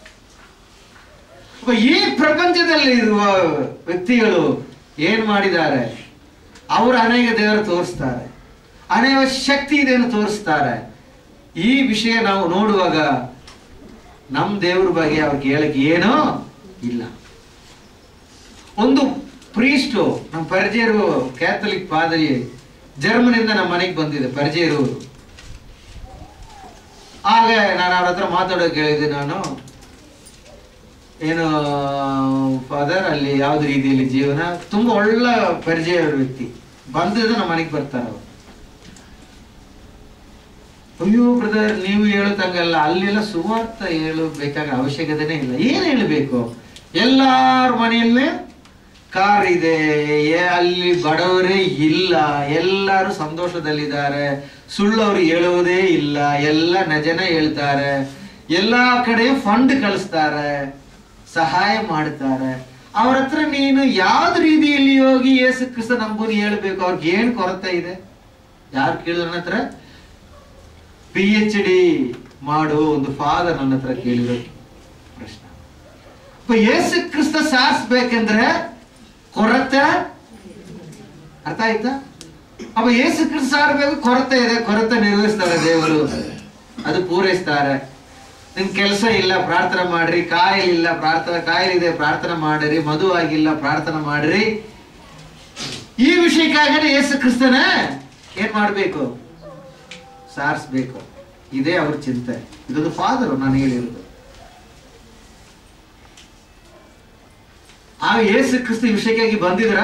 ಅಪ್ಪ, ಈ ಪ್ರಪಂಚದಲ್ಲಿ ಇರುವ ವ್ಯಕ್ತಿಗಳು ಏನ್ ಮಾಡಿದ್ದಾರೆ ಅವರು ಅನೇಕ ದೇವರು ತೋರಿಸ್ತಾರೆ ಅನೇಕ ಶಕ್ತಿ ಇದೆ ಅಂತ ತೋರಿಸ್ತಾರೆ ಈ ವಿಷಯ ನಾವು ನೋಡುವಾಗ ನಮ್ಮ ದೇವ್ರ ಬಗ್ಗೆ ಅವ್ರಿಗೆ ಹೇಳಕ್ಕೆ ಏನೂ ಇಲ್ಲ ಒಂದು ಪ್ರೀಸ್ಟು ನಮ್ಮ ಪರಿಚಯರು ಕ್ಯಾಥಲಿಕ್ ಪಾದರಿ ಜರ್ಮನಿಂದ ನಮ್ಮ ಮನೆಗೆ ಬಂದಿದೆ ಪರಿಚಯರವರು ಆಗ ನಾನು ಅವ್ರ ಹತ್ರ ಮಾತಾಡೋಕೆ ಹೇಳಿದೆ ನಾನು ಏನು ಫಾದರ್ ಅಲ್ಲಿ ಯಾವ್ದು ರೀತಿಯಲ್ಲಿ ಜೀವನ ತುಂಬಾ ಒಳ್ಳೆ ಪರಿಚಯ ವ್ಯಕ್ತಿ ಬಂದಿದ್ದು ನಮ್ಮ ಮನೆಗೆ ಬರ್ತಾರೆ ಅವರು ಅಯ್ಯೋ ಬ್ರದರ್ ನೀವು ಹೇಳೋದಂಗಲ್ಲ ಅಲ್ಲೆಲ್ಲ ಸುವಾರ್ಥ ಹೇಳಬೇಕಾಗ ಅವಶ್ಯಕತೆನೇ ಇಲ್ಲ ಏನು ಹೇಳಬೇಕು ಎಲ್ಲಾರ ಮನೆಯಲ್ಲೇ ಕಾರ್ ಇದೆ ಏ- ಅಲ್ಲಿ ಬಡವರೇ ಇಲ್ಲ ಎಲ್ಲರೂ ಸಂತೋಷದಲ್ಲಿದ್ದಾರೆ ಸುಳ್ಳು ಅವ್ರು ಹೇಳುವುದೇ ಇಲ್ಲ ಎಲ್ಲ ನಜನ ಹೇಳ್ತಾರೆ ಎಲ್ಲಾ ಕಡೆ ಫಂಡ್ ಕಳಿಸ್ತಾರೆ ಸಹಾಯ ಮಾಡ್ತಾರೆ ಅವ್ರ ಹತ್ರ ನೀನು ಯಾವ್ದು ರೀತಿಯಲ್ಲಿ ಹೋಗಿ ಯೇಸು ಕ್ರಿಸ್ತ ನಂಬುನಿ ಹೇಳ್ಬೇಕು ಅವ್ರಿಗೆ ಏನ್ ಕೊರತೆ ಇದೆ ಯಾರು ಕೇಳಿದ್ರು ನನ್ನ ಹತ್ರ ಪಿ ಎಚ್ ಡಿ ಮಾಡು ಒಂದು ಫಾದರ್ ನನ್ನ ಹತ್ರ ಕೇಳಿರೋ ಪ್ರಶ್ನೆ ಅಪ್ಪ ಯೇಸು ಕ್ರಿಸ್ತ ಸಾರಿಸ್ಬೇಕಂದ್ರೆ ಕೊರತೆ ಅರ್ಥ ಆಯ್ತಾ ಅಪ್ಪ ಯೇಸು ಕ್ರಿಸ್ತ ಸಾರಬೇಕು ಕೊರತೆ ಇದೆ ಕೊರತೆ ನಿರ್ವಹಿಸ್ತಾರೆ ದೇವರು ಅದು ಪೂರೈಸ್ತಾರೆ ನಿಮ್ ಕೆಲಸ ಇಲ್ಲ ಪ್ರಾರ್ಥನೆ ಮಾಡ್ರಿ ಕಾಯಿಲಿಲ್ಲ ಪ್ರಾರ್ಥನೆ ಕಾಯಿಲಿದೆ ಪ್ರಾರ್ಥನೆ ಮಾಡಿರಿ ಮಧು ಆಗಿಲ್ಲ ಪ್ರಾರ್ಥನೆ ಮಾಡ್ರಿ ಈ ವಿಷಯಕ್ಕಾಗನೇ ಯೇಸು ಕ್ರಿಸ್ತನ ಏನ್ ಮಾಡ್ಬೇಕು ಸಾರಿಸ್ಬೇಕು ಇದೇ ಅವ್ರ ಚಿಂತೆ ಇದೊಂದು ಫಾದರು ನಾನು ಹೇಳಿರೋದು ಆ ಯೇಸು ಕ್ರಿಸ್ತ ಈ ವಿಷಯಕ್ಕಾಗಿ ಬಂದಿದ್ರ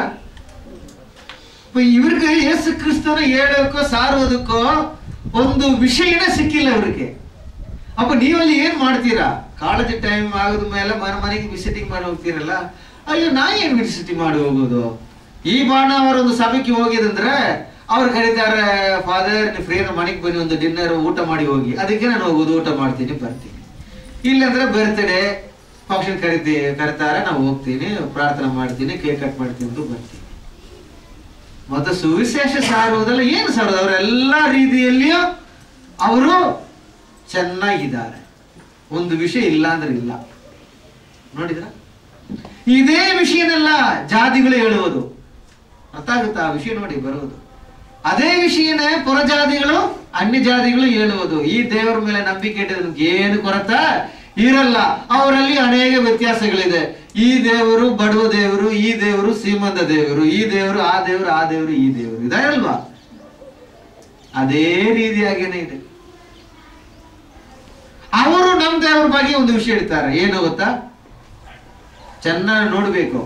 ಇವ್ರಿಗೆ ಯೇಸು ಕ್ರಿಸ್ತನ ಹೇಳೋಕ್ಕೋ ಸಾರೋದಕ್ಕೋ ಒಂದು ವಿಷಯನೇ ಸಿಕ್ಕಿಲ್ಲ ಇವ್ರಿಗೆ ಅಪ್ಪ ನೀವಲ್ಲಿ ಏನ್ ಮಾಡ್ತೀರಾ ಕಾಲೇಜ್ ಟೈಮ್ ಆಗದ ಮೇಲೆ ಮನೆ ಮನೆಗೆ ವಿಸಿಟಿಂಗ್ ಮಾಡಿ ಹೋಗ್ತೀರಲ್ಲ ಅಯ್ಯೋ ನಾ ಏನ್ ವಿಸಿಟಿಂಗ್ ಮಾಡಿ ಹೋಗೋದು ಈ ಬಾಣ ಅವರೊಂದು ಸಭೆಗೆ ಹೋಗಿದಂದ್ರೆ ಅವ್ರು ಕರೀತಾರೆ ಫಾದರ್ ನೀವು ಫ್ರೀ ಮನೆಗೆ ಬನ್ನಿ ಒಂದು ಡಿನ್ನರ್ ಊಟ ಮಾಡಿ ಹೋಗಿ ಅದಕ್ಕೆ ನಾನು ಹೋಗೋದು ಊಟ ಮಾಡ್ತೀನಿ ಬರ್ತೀನಿ ಇಲ್ಲಾಂದ್ರೆ ಬರ್ತ್ಡೇ ಫಂಕ್ಷನ್ ಕರಿತಿ ಕರಿತಾರೆ ನಾವು ಹೋಗ್ತೀನಿ ಪ್ರಾರ್ಥನೆ ಮಾಡ್ತೀನಿ ಕೇಕ್ ಕಟ್ ಮಾಡ್ತೀನಿ ಅಂತ ಬರ್ತೀನಿ ಮತ್ತೆ ಸುವಿಶೇಷ ಸಾರುವುದಲ್ಲ ಏನು ಸಾರೋದು ಅವರೆಲ್ಲ ರೀತಿಯಲ್ಲಿಯೂ ಅವರು ಚೆನ್ನಾಗಿದ್ದಾರೆ ಒಂದು ವಿಷಯ ಇಲ್ಲ ಅಂದ್ರೆ ಇಲ್ಲ ನೋಡಿದ್ರ ಇದೇ ವಿಷಯನೆಲ್ಲ ಜಾತಿಗಳು ಹೇಳುವುದು ಅರ್ಥ ಆಗುತ್ತಾ ಆ ವಿಷಯ ನೋಡಿ ಬರುವುದು ಅದೇ ವಿಷಯನೇ ಪುರಜಾತಿಗಳು ಅನ್ಯ ಜಾತಿಗಳು ಹೇಳುವುದು ಈ ದೇವರ ಮೇಲೆ ನಂಬಿಕೆ ಇಟ್ಟಿದ್ರೆ ನಿಮ್ಗೆ ಏನು ಕೊರತ ಇರಲ್ಲ ಅವರಲ್ಲಿ ಅನೇಕ ವ್ಯತ್ಯಾಸಗಳಿದೆ ಈ ದೇವರು ಬಡವ ದೇವರು ಈ ದೇವರು ಶ್ರೀಮಂತ ದೇವರು ಈ ದೇವರು ಆ ದೇವರು ಆ ದೇವರು ಈ ದೇವರು ಇದೆ ಅಲ್ವಾ ಅದೇ ರೀತಿಯಾಗೇನೆ ಇದೆ ಅವರು ನಮ್ ದೇವ್ರ ಬಗ್ಗೆ ಒಂದು ವಿಷಯ ಹೇಳ್ತಾರೆ ಏನು ಗೊತ್ತಾ ಚೆನ್ನಾಗಿ ನೋಡ್ಬೇಕು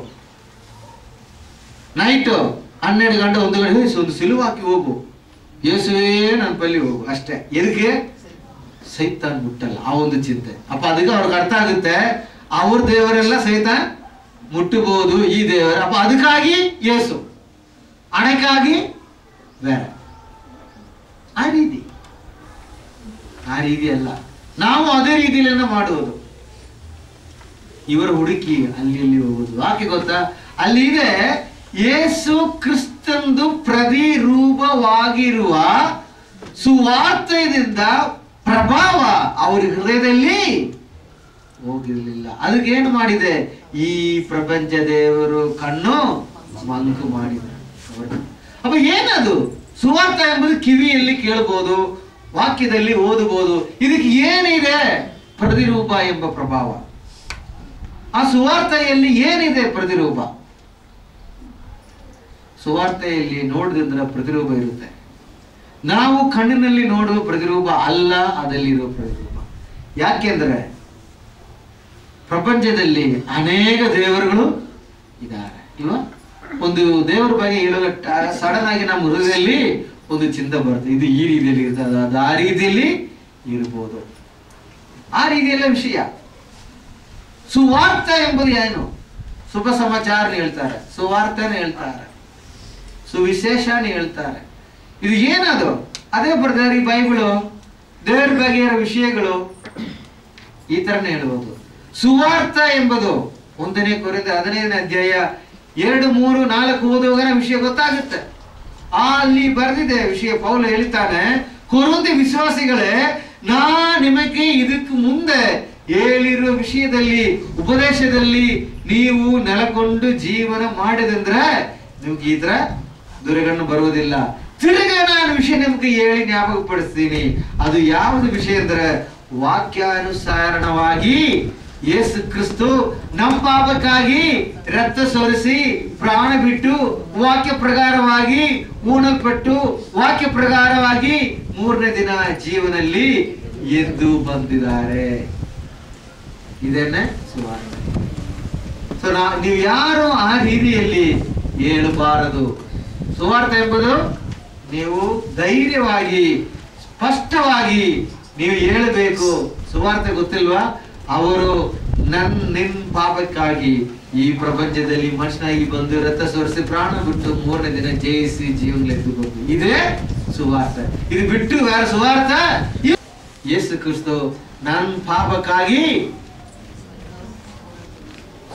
ನೈಟು ಹನ್ನೆರಡು ಗಂಟೆ ಒಂದು ಗಂಟೆ "ಏ, ಒಂದು ಸಿಲುವು ಹಾಕಿ ಹೋಗು ಯೇಸುವೇ ನನ್ನ ಪಲ್ಲಿ ಹೋಗು ಅಷ್ಟೇ ಎದಕ್ಕೆ ಸೈತಾನ್ ಮುಟ್ಟಲ್ಲ ಆ ಒಂದು ಚಿಂತೆ ಅಪ್ಪ ಅದಕ್ಕೆ ಅವ್ರಿಗೆ ಅರ್ಥ ಆಗುತ್ತೆ ಅವ್ರ ದೇವರೆಲ್ಲ ಸೈತಾನ್ ಮುಟ್ಟಬಹುದು ಈ ದೇವರ ಅಪ್ಪ ಅದಕ್ಕಾಗಿ ಯೇಸು ಹಣಕ್ಕಾಗಿ ಬೇರೆ ಆ ರೀತಿ ಆ ರೀತಿ ಅಲ್ಲ ನಾವು ಅದೇ ರೀತಿಯಲ್ಲೇನ ಮಾಡುವುದು ಇವರ ಹುಡುಕಿ ಅಲ್ಲಿ ಅಲ್ಲಿ ಹೋಗುದು ಯಾಕೆ ಗೊತ್ತಾ ಅಲ್ಲಿ ಇದೆ ಯೇಸು ಕ್ರಿಸ್ತಂದು ಪ್ರತಿರೂಪವಾಗಿರುವ ಸುವಾರ್ತೆಯಿಂದ ಪ್ರಭಾವ ಅವರ ಹೃದಯದಲ್ಲಿ ಹೋಗಿರ್ಲಿಲ್ಲ ಅದಕ್ಕೆ ಏನು ಮಾಡಿದೆ ಈ ಪ್ರಪಂಚ ದೇವರು ಕಣ್ಣು ಮಂಕು ಮಾಡಿದ ಅಪ್ಪ ಏನದು ಸುವಾರ್ಥ ಎಂಬುದು ಕಿವಿಯಲ್ಲಿ ಕೇಳಬಹುದು ವಾಕ್ಯದಲ್ಲಿ ಓದಬಹುದು ಇದಕ್ಕೆ ಏನಿದೆ ಪ್ರತಿರೂಪ ಎಂಬ ಪ್ರಭಾವ ಆ ಸುವಾರ್ತೆಯಲ್ಲಿ ಏನಿದೆ ಪ್ರತಿರೂಪ ಸುವಾರ್ತೆಯಲ್ಲಿ ನೋಡಿದ್ರೆ ಪ್ರತಿರೂಪ ಇರುತ್ತೆ ನಾವು ಕಣ್ಣಿನಲ್ಲಿ ನೋಡುವ ಪ್ರತಿರೂಪ ಅಲ್ಲ ಅದಲ್ಲಿರುವ ಪ್ರತಿರೂಪ ಯಾಕೆಂದ್ರೆ ಪ್ರಪಂಚದಲ್ಲಿ ಅನೇಕ ದೇವರುಗಳು ಇದ್ದಾರೆ ಇಲ್ವಾ ಒಂದು ದೇವರ ಬಗ್ಗೆ ಹೇಳುವ ಸಡನ್ ಆಗಿ ನಮ್ಮ ಹೃದಯದಲ್ಲಿ ಒಂದು ಚಿಂತೆ ಬರುತ್ತೆ ಇದು ಈ ರೀತಿಯಲ್ಲಿ ಇರ್ತದೆ ಅದು ಆ ರೀತಿಯಲ್ಲಿ ಇರ್ಬೋದು ಆ ರೀತಿಯಲ್ಲ ವಿಷಯ ಸುವಾರ್ಥ ಎಂಬುದು ಏನು ಶುಭ ಸಮಾಚಾರ ಹೇಳ್ತಾರೆ ಸುವಾರ್ತೆನ ಹೇಳ್ತಾರೆ ಸುವಿಶೇಷನ ಹೇಳ್ತಾರೆ ಇದು ಏನದು ಅದೇ ಬರ್ತಾರೆ ಈ ಬೈಬಲು ದೇವರ ಬಗ್ಗೆ ಇರೋ ವಿಷಯಗಳು ಈ ತರನೇ ಹೇಳ್ಬೋದು ಸುವಾರ್ಥ ಎಂಬುದು ಒಂದನೇ ಕೊರೆದ ಹದಿನೈದನೇ ಅಧ್ಯಾಯ ಎರಡು ಮೂರು ನಾಲ್ಕು ಓದುವಾಗ ವಿಷಯ ಗೊತ್ತಾಗುತ್ತೆ ಆ ಅಲ್ಲಿ ಬರೆದಿದೆ ವಿಷಯ ಪೌಲ ಹೇಳ್ತಾನೆ ಕೊರುಂದಿ ವಿಶ್ವಾಸಿಗಳೇ ನಾ ನಿಮಗೆ ಇದಕ್ಕೆ ಮುಂದೆ ಹೇಳಿರುವ ವಿಷಯದಲ್ಲಿ ಉಪದೇಶದಲ್ಲಿ ನೀವು ನೆಲಕೊಂಡು ಜೀವನ ಮಾಡಿದಂದ್ರೆ ನಿಮ್ಗೆ ಈ ತರ ದುರ್ಗಣ್ಣು ಬರುವುದಿಲ್ಲ ತಿರುಗ ನಾನು ವಿಷಯ ನಿಮ್ಗೆ ಹೇಳಿ ಜ್ಞಾಪಕಪಡಿಸ್ತೀನಿ ಅದು ಯಾವುದು ವಿಷಯ ಅಂದ್ರೆ ವಾಕ್ಯಾನುಸಾರಣವಾಗಿ ಯೇಸು ಕ್ರಿಸ್ತು ನಮ್ಮ ಪಾಪಕ್ಕಾಗಿ ರಕ್ತ ಸೋರಿಸಿ ಪ್ರಾಣ ಬಿಟ್ಟು ವಾಕ್ಯ ಪ್ರಕಾರವಾಗಿ ಉಣಲ್ಪಟ್ಟು ವಾಕ್ಯ ಪ್ರಕಾರವಾಗಿ ಮೂರನೇ ದಿನ ಜೀವನಲ್ಲಿ ಎದ್ದು ಬಂದಿದ್ದಾರೆ ಇದನ್ನೇ ಸುವಾರ್ತೆ ಸೊ ನಾ ನೀವು ಯಾರು ಆ ರೀತಿಯಲ್ಲಿ ಹೇಳಬಾರದು ಸುವಾರ್ತೆ ಎಂಬುದು ನೀವು ಧೈರ್ಯವಾಗಿ ಸ್ಪಷ್ಟವಾಗಿ ನೀವು ಹೇಳಬೇಕು ಸುವಾರ್ತೆ ಗೊತ್ತಿಲ್ವಾ ಅವರು ನನ್ ನಿನ್ ಪಾಪಕ್ಕಾಗಿ ಈ ಪ್ರಪಂಚದಲ್ಲಿ ಮನುಷ್ಯನಾಗಿ ಬಂದು ರಥ ಸೋರಿಸಿ ಪ್ರಾಣ ಬಿಟ್ಟು ಮೂರನೇ ದಿನ ಜಯಿಸಿ ಜೀವನಲೆದ್ದು ಬಂದು ಇದೇ ಸುವಾರ್ತೆ ಇದು ಬಿಟ್ಟು ಬೇರೆ ಸುವಾರ್ಥ ಇ- ಯೇಸು ಕ್ರಿಸ್ತು ನನ್ನ ಪಾಪಕ್ಕಾಗಿ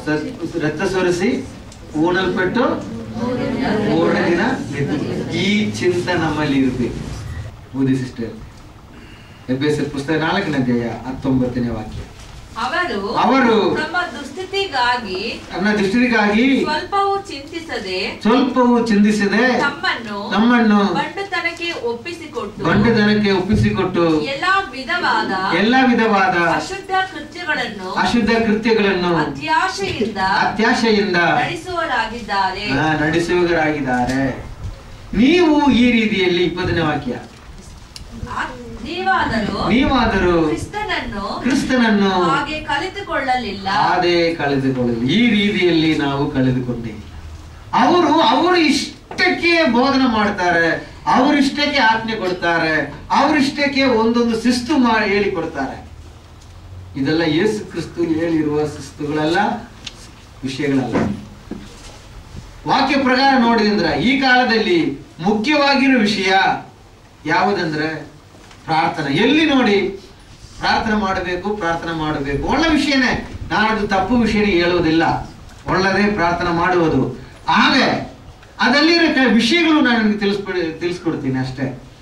ಸತ್- ರಕ್ತ ಸೋರಿಸಿ ಊನಲ್ಪಟ್ಟು ಮೂರನೇ ದಿನ ಎದ್ದು. ಈ ಚಿಂತ ನಮ್ಮಲ್ಲಿ ಇರಬೇಕು ಬೂದಿ ಸಿಸ್ಟರ್ ಎಬ್ಬಿಸ ಪುಸ್ತಕ ನಾಲ್ಕನೇ ಅಧ್ಯಾಯ ಹತ್ತೊಂಬತ್ತನೇ ವಾಕ್ಯ ಅವರು ಅವರು ತಮ್ಮ ದುಸ್ಥಿತಿಗಾಗಿ ತನ್ನ ದೃಷ್ಟಿಗಾಗಿ ಸ್ವಲ್ಪವೂ ಚಿಂತಿಸದೆ ಸ್ವಲ್ಪವೂ ಚಿಂತಿಸದೆ ತಮ್ಮನ್ನು ನಮ್ಮನ್ನು ಬಂಡುತನಕ್ಕೆ ಒಪ್ಪಿಸಿಕೊಟ್ಟು ಗಂಡುದನಕ್ಕೆ ಒಪ್ಪಿಸಿಕೊಟ್ಟು ಎಲ್ಲಾ ವಿಧವಾದ ಎಲ್ಲಾ ವಿಧವಾದ ಅಶುದ್ಧ ಕೃತ್ಯಗಳನ್ನು ಅಶುದ್ಧ ಕೃತ್ಯಗಳನ್ನು ಅತ್ಯಾಶೆಯಿಂದ ಅತ್ಯಾಶೆಯಿಂದ ನಡೆಸುವರಾಗಿದ್ದಾರೆ ಆ, ನಡೆಸುವವರಾಗಿದ್ದಾರೆ ನೀವು ಈ ರೀತಿಯಲ್ಲಿ ಇಪ್ಪತ್ತನೇ ವಾಕ್ಯ ಆ- ನೀವಾದರೂ ನೀವಾದರೂ ಕ್ರಿಸ್ತನನ್ನು ಕ್ರಿಸ್ತನನ್ನು ಹಾಗೆ ಕಲಿತುಕೊಳ್ಳಲಿಲ್ಲ ಅದೇ ಕಳೆದುಕೊಳ್ಳಲು ಈ ರೀತಿಯಲ್ಲಿ ನಾವು ಕಳೆದುಕೊಂಡೇವೆ ಅವರು ಅವರು ಇಷ್ಟಕ್ಕೆ ಬೋಧನೆ ಮಾಡ್ತಾರೆ ಅವರಿಷ್ಟಕ್ಕೆ ಆಜ್ಞೆ ಕೊಡ್ತಾರೆ ಅವರಿಷ್ಟಕ್ಕೆ ಒಂದೊಂದು ಶಿಸ್ತು ಮಾಡಿ ಹೇಳಿಕೊಡ್ತಾರೆ ಇದೆಲ್ಲ ಯೇಸು ಕ್ರಿಸ್ತು ಹೇಳಿರುವ ಶಿಸ್ತುಗಳೆಲ್ಲ ವಿಷಯಗಳಲ್ಲ ವಾಕ್ಯ ಪ್ರಕಾರ ನೋಡಿದ್ರೆ ಈ ಕಾಲದಲ್ಲಿ ಮುಖ್ಯವಾಗಿರೋ ವಿಷಯ ಯಾವುದಂದ್ರೆ ಪ್ರಾರ್ಥನೆ ಎಲ್ಲಿ ನೋಡಿ ಪ್ರಾರ್ಥನೆ ಮಾಡಬೇಕು ಪ್ರಾರ್ಥನೆ ಮಾಡಬೇಕು ಒಳ್ಳೆ ವಿಷಯನೇ ನಾನದು ತಪ್ಪು ವಿಷಯನೇ ಹೇಳುವುದಿಲ್ಲ ಒಳ್ಳೆದೇ ಪ್ರಾರ್ಥನೆ ಮಾಡುವುದು ಹಾಗೆ ಅದಲ್ಲಿರೋ ಕ- ವಿಷಯಗಳು ನಾನು ನಿಮ್ಗೆ ತಿಳಿಸ್ಬಿಡಿ ತಿಳಿಸ್ಕೊಡ್ತೀನಿ ಅಷ್ಟೇ